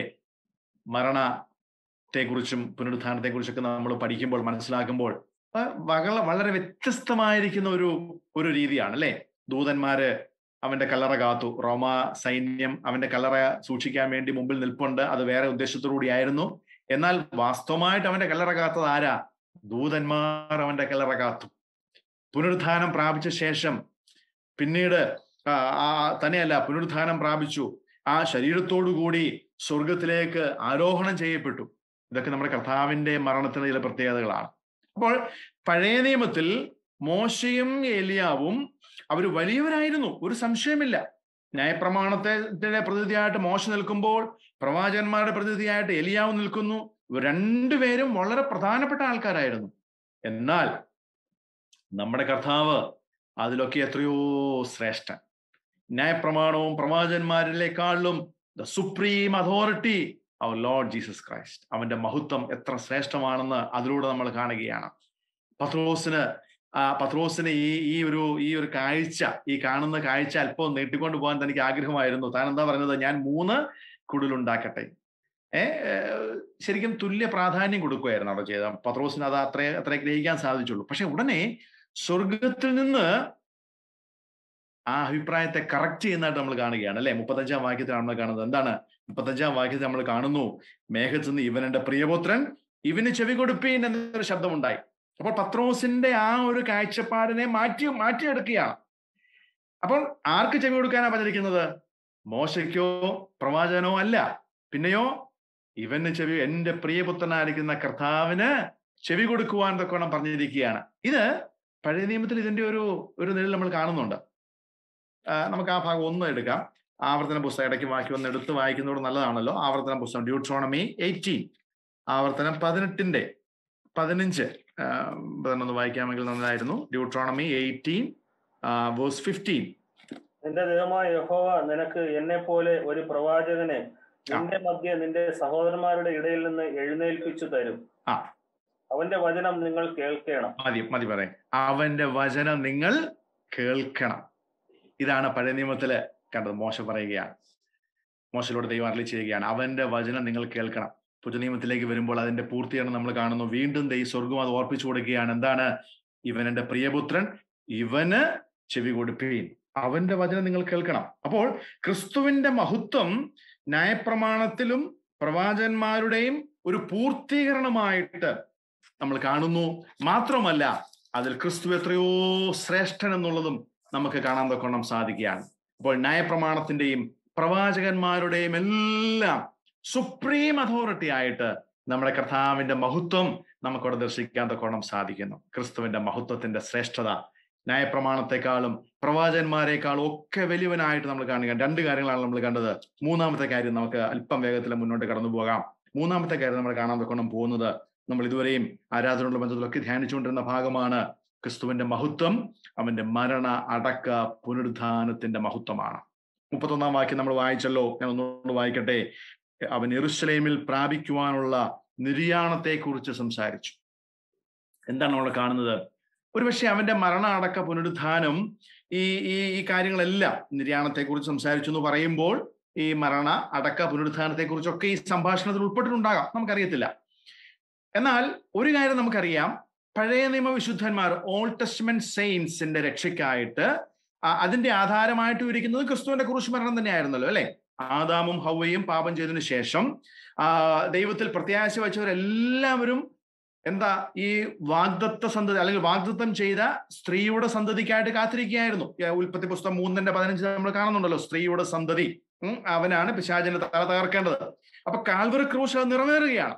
മരണത്തെക്കുറിച്ചും പുനരുദ്ധാനത്തെക്കുറിച്ചൊക്കെ നമ്മൾ പഠിക്കുമ്പോൾ മനസ്സിലാക്കുമ്പോൾ വളരെ വളരെ വ്യത്യസ്തമായിരിക്കുന്ന ഒരു ഒരു രീതിയാണ് അല്ലെ ദൂതന്മാര് അവന്റെ കല്ലറ കാത്തു റോമ സൈന്യം അവന്റെ കല്ലറ സൂക്ഷിക്കാൻ വേണ്ടി മുമ്പിൽ നിൽപ്പുണ്ട് അത് വേറെ ഉദ്ദേശത്തോടുകൂടിയായിരുന്നു എന്നാൽ വാസ്തവമായിട്ട് അവന്റെ കല്ലറ കാത്തത് ആരാ ദൂതന്മാർ അവന്റെ കല്ലറ കാത്തു പുനരുദ്ധാനം പ്രാപിച്ച ശേഷം പിന്നീട് തന്നെയല്ല പുനരുദ്ധാനം പ്രാപിച്ചു ആ ശരീരത്തോടു കൂടി സ്വർഗത്തിലേക്ക് ആരോഹണം ചെയ്യപ്പെട്ടു ഇതൊക്കെ നമ്മുടെ കർത്താവിന്റെ മരണത്തിന് ചില പ്രത്യേകതകളാണ് അപ്പോൾ പഴയ നിയമത്തിൽ മോശയും ഏലിയാവും അവർ വലിയവരായിരുന്നു ഒരു സംശയമില്ല ന്യായപ്രമാണത്തിന്റെ പ്രതിനിധിയായിട്ട് മോശ നിൽക്കുമ്പോൾ പ്രവാചകന്മാരുടെ പ്രതിനിധിയായിട്ട് എലിയാവ് നിൽക്കുന്നു ഇവർ രണ്ടുപേരും വളരെ പ്രധാനപ്പെട്ട ആൾക്കാരായിരുന്നു എന്നാൽ നമ്മുടെ കർത്താവ് അതിലൊക്കെ എത്രയോ ശ്രേഷ്ഠൻ ന്യായപ്രമാണവും പ്രവാചകന്മാരിലേക്കാളും the supreme authority our Lord Jesus Christ അവന്റെ മഹത്വം എത്ര ശ്രേഷ്ഠമാണെന്ന് അതിലൂടെ നമ്മൾ കാണുകയാണ് പത്രോസിന് ആ പത്രോസിന് ഈ ഈ ഒരു ഈ ഒരു കാഴ്ച ഈ കാണുന്ന കാഴ്ച അല്പം നീട്ടിക്കൊണ്ട് പോകാൻ തനിക്ക് ആഗ്രഹമായിരുന്നു താൻ എന്താ പറഞ്ഞത് ഞാൻ മൂന്ന് കുടിലുണ്ടാക്കട്ടെ ഏഹ് ശരിക്കും തുല്യ പ്രാധാന്യം കൊടുക്കുകയായിരുന്നു അവിടെ ചെയ്ത പത്രോസിന് അത് അത്രേ അത്രേ ഗ്രഹിക്കാൻ സാധിച്ചുള്ളൂ പക്ഷെ ഉടനെ സ്വർഗത്തിൽ നിന്ന് ആ അഭിപ്രായത്തെ കറക്റ്റ് ചെയ്യുന്നതായിട്ട് നമ്മൾ കാണുകയാണ് അല്ലെ മുപ്പത്തഞ്ചാം വാക്യത്തിലാണ് നമ്മൾ കാണുന്നത് എന്താണ് മുപ്പത്തഞ്ചാം വാക്യത്തിൽ നമ്മൾ കാണുന്നു മേഘത്തിൽ നിന്ന് ഇവൻ എന്റെ പ്രിയപുത്രൻ ഇവന് ചെവി കൊടുപ്പീൻ എന്നൊരു ശബ്ദമുണ്ടായി അപ്പോൾ പത്രോസിന്റെ ആ ഒരു കാഴ്ചപ്പാടിനെ മാറ്റി മാറ്റിയെടുക്കുകയാണ് അപ്പോൾ ആർക്ക് ചെവി കൊടുക്കാനാണ് പറഞ്ഞിരിക്കുന്നത് മോശയ്ക്കോ പ്രവാചകനോ അല്ല പിന്നെയോ ഇവന് ചെവി എന്റെ പ്രിയപുത്രനായിരിക്കുന്ന കർത്താവിന് ചെവി കൊടുക്കുവാൻ തൊക്കെ പറഞ്ഞിരിക്കുകയാണ് ഇത് പഴയ നിയമത്തിൽ ഇതിന്റെ ഒരു ഒരു നിഴൽ നമ്മൾ കാണുന്നുണ്ട് നമുക്ക് ആ ഭാഗം ഒന്ന് എടുക്കാം ആവർത്തന പുസ്തകം ഇടയ്ക്ക് വാക്കി ഒന്ന് എടുത്ത് വായിക്കുന്നതോട് നല്ലതാണല്ലോ ആവർത്തന പുസ്തകം ഡ്യൂട്രോണമി എയ്റ്റീൻ ആവർത്തനം പതിനെട്ടിന്റെ പതിനഞ്ച് ഒന്ന് വായിക്കാമെങ്കിൽ നന്നായിരുന്നു ഡ്യൂട്രോണമി എയ്റ്റീൻ വേഴ്സ് ഫിഫ്റ്റീൻ നിന്റെ ദൈവമായ യഹോവ നിനക്ക് എന്നെ പോലെ ഒരു പ്രവാചകനെ നിന്റെ മധ്യ നിന്റെ സഹോദരന്മാരുടെ ഇടയിൽ നിന്ന് എഴുന്നേൽപ്പിച്ചു തരും ആ അവന്റെ വചനം നിങ്ങൾ കേൾക്കണം മതി മതി പറയാം അവന്റെ വചനം നിങ്ങൾ കേൾക്കണം ഇതാണ് പഴയ നിയമത്തില് കണ്ടത് മോശ പറയുകയാണ് മോശയിലൂടെ ദൈവം അരളി ചെയ്യുകയാണ് അവന്റെ വചനം നിങ്ങൾ കേൾക്കണം പുതിയ നിയമത്തിലേക്ക് വരുമ്പോൾ അതിന്റെ പൂർത്തിയാണ് നമ്മൾ കാണുന്നു വീണ്ടും ദൈവം സ്വർഗം അത് ഓർപ്പിച്ചു കൊടുക്കുകയാണ് എന്താണ് ഇവൻ എന്റെ പ്രിയപുത്രൻ ഇവന് ചെവി കൊടുപ്പീൻ അവന്റെ വചനം നിങ്ങൾ കേൾക്കണം അപ്പോൾ ക്രിസ്തുവിന്റെ മഹത്വം ന്യായപ്രമാണത്തിലും പ്രവാചകന്മാരുടെയും ഒരു പൂർത്തീകരണമായിട്ട് നമ്മൾ കാണുന്നു മാത്രമല്ല അതിൽ ക്രിസ്തു എത്രയോ ശ്രേഷ്ഠൻ എന്നുള്ളതും നമുക്ക് കാണാൻ തൊക്കണം സാധിക്കുകയാണ് അപ്പോൾ ന്യായപ്രമാണത്തിന്റെയും പ്രവാചകന്മാരുടെയും എല്ലാം സുപ്രീം അതോറിറ്റി ആയിട്ട് നമ്മുടെ കർത്താവിന്റെ മഹത്വം നമുക്കവിടെ ദർശിക്കാൻ തൊക്കണം സാധിക്കുന്നു ക്രിസ്തുവിന്റെ മഹത്വത്തിന്റെ ശ്രേഷ്ഠത ന്യായപ്രമാണത്തെക്കാളും പ്രവാചകന്മാരെക്കാളും ഒക്കെ വലിയവനായിട്ട് നമ്മൾ കാണുക രണ്ട് കാര്യങ്ങളാണ് നമ്മൾ കണ്ടത് മൂന്നാമത്തെ കാര്യം നമുക്ക് അല്പം വേഗത്തിൽ മുന്നോട്ട് കടന്നു പോകാം മൂന്നാമത്തെ കാര്യം നമ്മൾ കാണാൻ തൊക്കണം പോകുന്നത് നമ്മൾ ഇതുവരെയും ആരാധനയുള്ള ബന്ധത്തിലൊക്കെ ധ്യാനിച്ചുകൊണ്ടിരുന്ന ഭാഗമാണ് ക്രിസ്തുവിന്റെ മഹത്വം അവന്റെ മരണ അടക്ക പുനരുദ്ധാനത്തിന്റെ മഹത്വമാണ് മുപ്പത്തൊന്നാം വാക്യം നമ്മൾ വായിച്ചല്ലോ ഞാൻ ഒന്നുകൂടെ വായിക്കട്ടെ അവൻ എറുസലേമിൽ പ്രാപിക്കുവാനുള്ള നിര്യാണത്തെക്കുറിച്ച് സംസാരിച്ചു എന്താണ് നമ്മൾ കാണുന്നത് ഒരുപക്ഷെ അവന്റെ മരണ അടക്ക പുനരുദ്ധാനം ഈ ഈ ഈ കാര്യങ്ങളെല്ലാം നിര്യാണത്തെക്കുറിച്ച് സംസാരിച്ചു എന്ന് പറയുമ്പോൾ ഈ മരണ അടക്ക പുനരുദ്ധാനത്തെക്കുറിച്ചൊക്കെ ഈ സംഭാഷണത്തിൽ ഉൾപ്പെട്ടിട്ടുണ്ടാകാം നമുക്കറിയത്തില്ല എന്നാൽ ഒരു കാര്യം നമുക്കറിയാം പഴയ നിയമ വിശുദ്ധന്മാർ ഓൾഡ് ടെസ്റ്റ്മെന്റ് സെയിൻസിന്റെ രക്ഷയ്ക്കായിട്ട് അതിന്റെ ആധാരമായിട്ട് ഇരിക്കുന്നത് ക്രിസ്തുവിന്റെ കുറിച്ച് മരണം തന്നെയായിരുന്നല്ലോ അല്ലെ ആദാമും ഹൗവയും പാപം ചെയ്തതിനു ശേഷം ആ ദൈവത്തിൽ പ്രത്യാശ വെച്ചവരെല്ലാവരും എന്താ ഈ വാഗ്ദത്ത സന്തതി അല്ലെങ്കിൽ വാഗ്ദത്തം ചെയ്ത സ്ത്രീയുടെ സന്തതിക്കായിട്ട് കാത്തിരിക്കുകയായിരുന്നു ഉൽപ്പത്തി പുസ്തകം മൂന്നിന്റെ പതിനഞ്ച് നമ്മൾ കാണുന്നുണ്ടല്ലോ സ്ത്രീയുടെ സന്തതി അവനാണ് പിശാചിന്റെ തല തകർക്കേണ്ടത് അപ്പൊ കാൽവറി ക്രൂശ് അത് നിറവേറുകയാണ്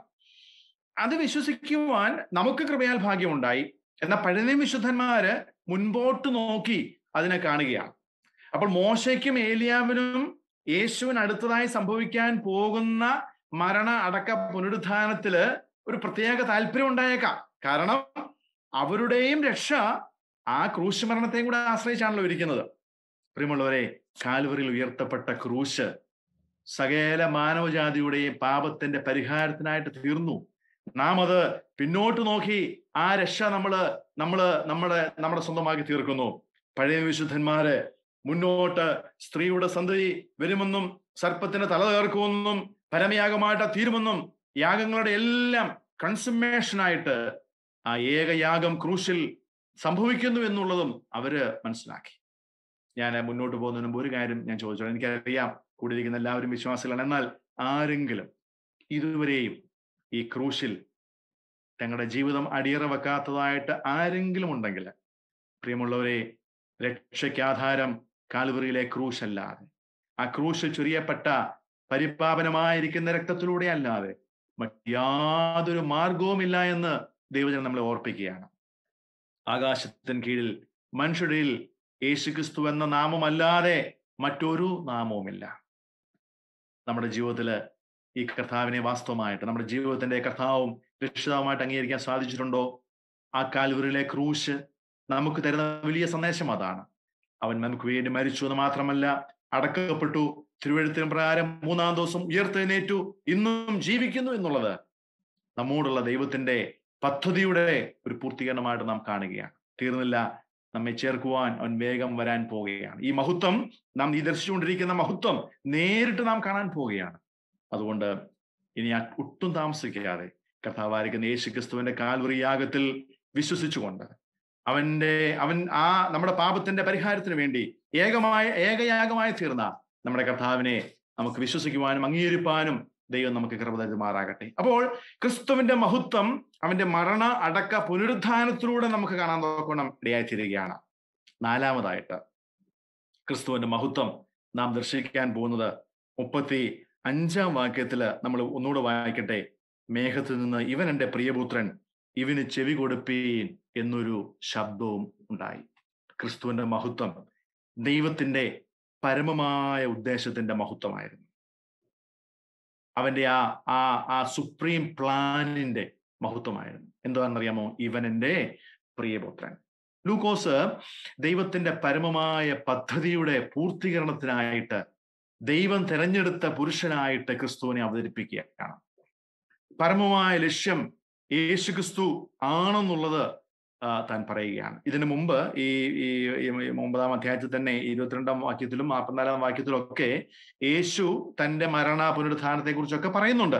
അത് വിശ്വസിക്കുവാൻ നമുക്ക് കൃപയാൽ ഭാഗ്യമുണ്ടായി എന്നാൽ പഴയ വിശുദ്ധന്മാര് മുൻപോട്ട് നോക്കി അതിനെ കാണുകയാണ് അപ്പോൾ മോശയ്ക്കും ഏലിയാവിനും യേശുവിന് അടുത്തതായി സംഭവിക്കാൻ പോകുന്ന മരണ അടക്ക പുനരുദ്ധാനത്തില് ഒരു പ്രത്യേക താല്പര്യം ഉണ്ടായേക്കാം കാരണം അവരുടെയും രക്ഷ ആ ക്രൂശ് മരണത്തെയും കൂടെ ആശ്രയിച്ചാണല്ലോ ഇരിക്കുന്നത് പ്രിയമുള്ളവരെ കാൽവറിൽ ഉയർത്തപ്പെട്ട ക്രൂശ് സകല മാനവജാതിയുടെയും പാപത്തിന്റെ പരിഹാരത്തിനായിട്ട് തീർന്നു നാം അത് പിന്നോട്ട് നോക്കി ആ രക്ഷ നമ്മള് നമ്മള് നമ്മുടെ നമ്മുടെ സ്വന്തമാക്കി തീർക്കുന്നു പഴയ വിശുദ്ധന്മാര് മുന്നോട്ട് സ്ത്രീയുടെ സന്തതി വരുമെന്നും സർപ്പത്തിന് തല തകർക്കുമെന്നും പരമയാഗമായിട്ട് തീരുമെന്നും യാഗങ്ങളുടെ എല്ലാം കൺസമ്മേഷനായിട്ട് ആ ഏകയാഗം ക്രൂശിൽ സംഭവിക്കുന്നു എന്നുള്ളതും അവര് മനസ്സിലാക്കി ഞാൻ മുന്നോട്ട് പോകുന്നതിന് മുമ്പ് ഒരു കാര്യം ഞാൻ ചോദിച്ചോളാം എനിക്കറിയാം കൂടിയിരിക്കുന്ന എല്ലാവരും വിശ്വാസികളാണ് എന്നാൽ ആരെങ്കിലും ഇതുവരെയും ഈ ക്രൂശിൽ തങ്ങളുടെ ജീവിതം അടിയറ വെക്കാത്തതായിട്ട് ആരെങ്കിലും ഉണ്ടെങ്കിൽ പ്രിയമുള്ളവരെ രക്ഷയ്ക്കാധാരം കാൽവറിയിലെ ക്രൂശ് അല്ലാതെ ആ ക്രൂശിൽ ചൊരിയപ്പെട്ട പരിപാപനമായിരിക്കുന്ന രക്തത്തിലൂടെ അല്ലാതെ മറ്റ് യാതൊരു മാർഗവുമില്ല എന്ന് ദൈവജനം നമ്മളെ ഓർപ്പിക്കുകയാണ് ആകാശത്തിന് കീഴിൽ മനുഷ്യരിൽ യേശുക്രിസ്തു എന്ന നാമമല്ലാതെ മറ്റൊരു നാമവുമില്ല നമ്മുടെ ജീവിതത്തില് ഈ കർത്താവിനെ വാസ്തവമായിട്ട് നമ്മുടെ ജീവിതത്തിന്റെ കർത്താവും രക്ഷിതാവുമായിട്ട് അംഗീകരിക്കാൻ സാധിച്ചിട്ടുണ്ടോ ആ കാൽവറിയിലെ ക്രൂശ് നമുക്ക് തരുന്ന വലിയ സന്ദേശം അതാണ് അവൻ നമുക്ക് വേണ്ടി മരിച്ചു എന്ന് മാത്രമല്ല അടക്കപ്പെട്ടു തിരുവഴുത്തിന് പ്രകാരം മൂന്നാം ദിവസം ഉയർത്തെഴുന്നേറ്റു ഇന്നും ജീവിക്കുന്നു എന്നുള്ളത് നമ്മോടുള്ള ദൈവത്തിന്റെ പദ്ധതിയുടെ ഒരു പൂർത്തീകരണമായിട്ട് നാം കാണുകയാണ് തീർന്നില്ല നമ്മെ ചേർക്കുവാൻ അവൻ വേഗം വരാൻ പോവുകയാണ് ഈ മഹത്വം നാം ഈ ദർശിച്ചുകൊണ്ടിരിക്കുന്ന മഹത്വം നേരിട്ട് നാം കാണാൻ പോവുകയാണ് അതുകൊണ്ട് ഇനി ആ ഒട്ടും താമസിക്കാതെ കർത്താവായിരിക്കുന്ന യേശു ക്രിസ്തുവിന്റെ കാൽവറി യാഗത്തിൽ വിശ്വസിച്ചുകൊണ്ട് അവന്റെ അവൻ ആ നമ്മുടെ പാപത്തിന്റെ പരിഹാരത്തിന് വേണ്ടി ഏകമായ ഏകയാഗമായി തീർന്ന നമ്മുടെ കർത്താവിനെ നമുക്ക് വിശ്വസിക്കുവാനും അംഗീകരിപ്പാനും ദൈവം നമുക്ക് കൃപ തരുമാറാകട്ടെ അപ്പോൾ ക്രിസ്തുവിന്റെ മഹത്വം അവന്റെ മരണ അടക്ക പുനരുദ്ധാനത്തിലൂടെ നമുക്ക് കാണാൻ നോക്കണം ഇടയായിത്തീരുകയാണ് നാലാമതായിട്ട് ക്രിസ്തുവിന്റെ മഹത്വം നാം ദർശിക്കാൻ പോകുന്നത് മുപ്പത്തി അഞ്ചാം വാക്യത്തില് നമ്മൾ ഒന്നുകൂടെ വായിക്കട്ടെ മേഘത്തിൽ നിന്ന് ഇവൻ എൻ്റെ പ്രിയപുത്രൻ ഇവന് ചെവി കൊടുപ്പീൻ എന്നൊരു ശബ്ദവും ഉണ്ടായി ക്രിസ്തുവിന്റെ മഹത്വം ദൈവത്തിന്റെ പരമമായ ഉദ്ദേശത്തിന്റെ മഹത്വമായിരുന്നു അവന്റെ ആ ആ ആ സുപ്രീം പ്ലാനിന്റെ മഹത്വമായിരുന്നു എന്താണെന്നറിയാമോ ഇവൻ എൻ്റെ പ്രിയപുത്രൻ ലൂക്കോസ് ദൈവത്തിന്റെ പരമമായ പദ്ധതിയുടെ പൂർത്തീകരണത്തിനായിട്ട് ദൈവം തെരഞ്ഞെടുത്ത പുരുഷനായിട്ട് ക്രിസ്തുവിനെ അവതരിപ്പിക്കുകയാണ് പരമമായ ലക്ഷ്യം യേശു ക്രിസ്തു ആണെന്നുള്ളത് താൻ പറയുകയാണ് ഇതിനു മുമ്പ് ഈ ഈ ഒമ്പതാം അധ്യായത്തിൽ തന്നെ ഇരുപത്തിരണ്ടാം വാക്യത്തിലും നാൽപ്പത്തിനാലാം വാക്യത്തിലും ഒക്കെ യേശു തന്റെ മരണ പുനരുദ്ധാനത്തെ കുറിച്ചൊക്കെ പറയുന്നുണ്ട്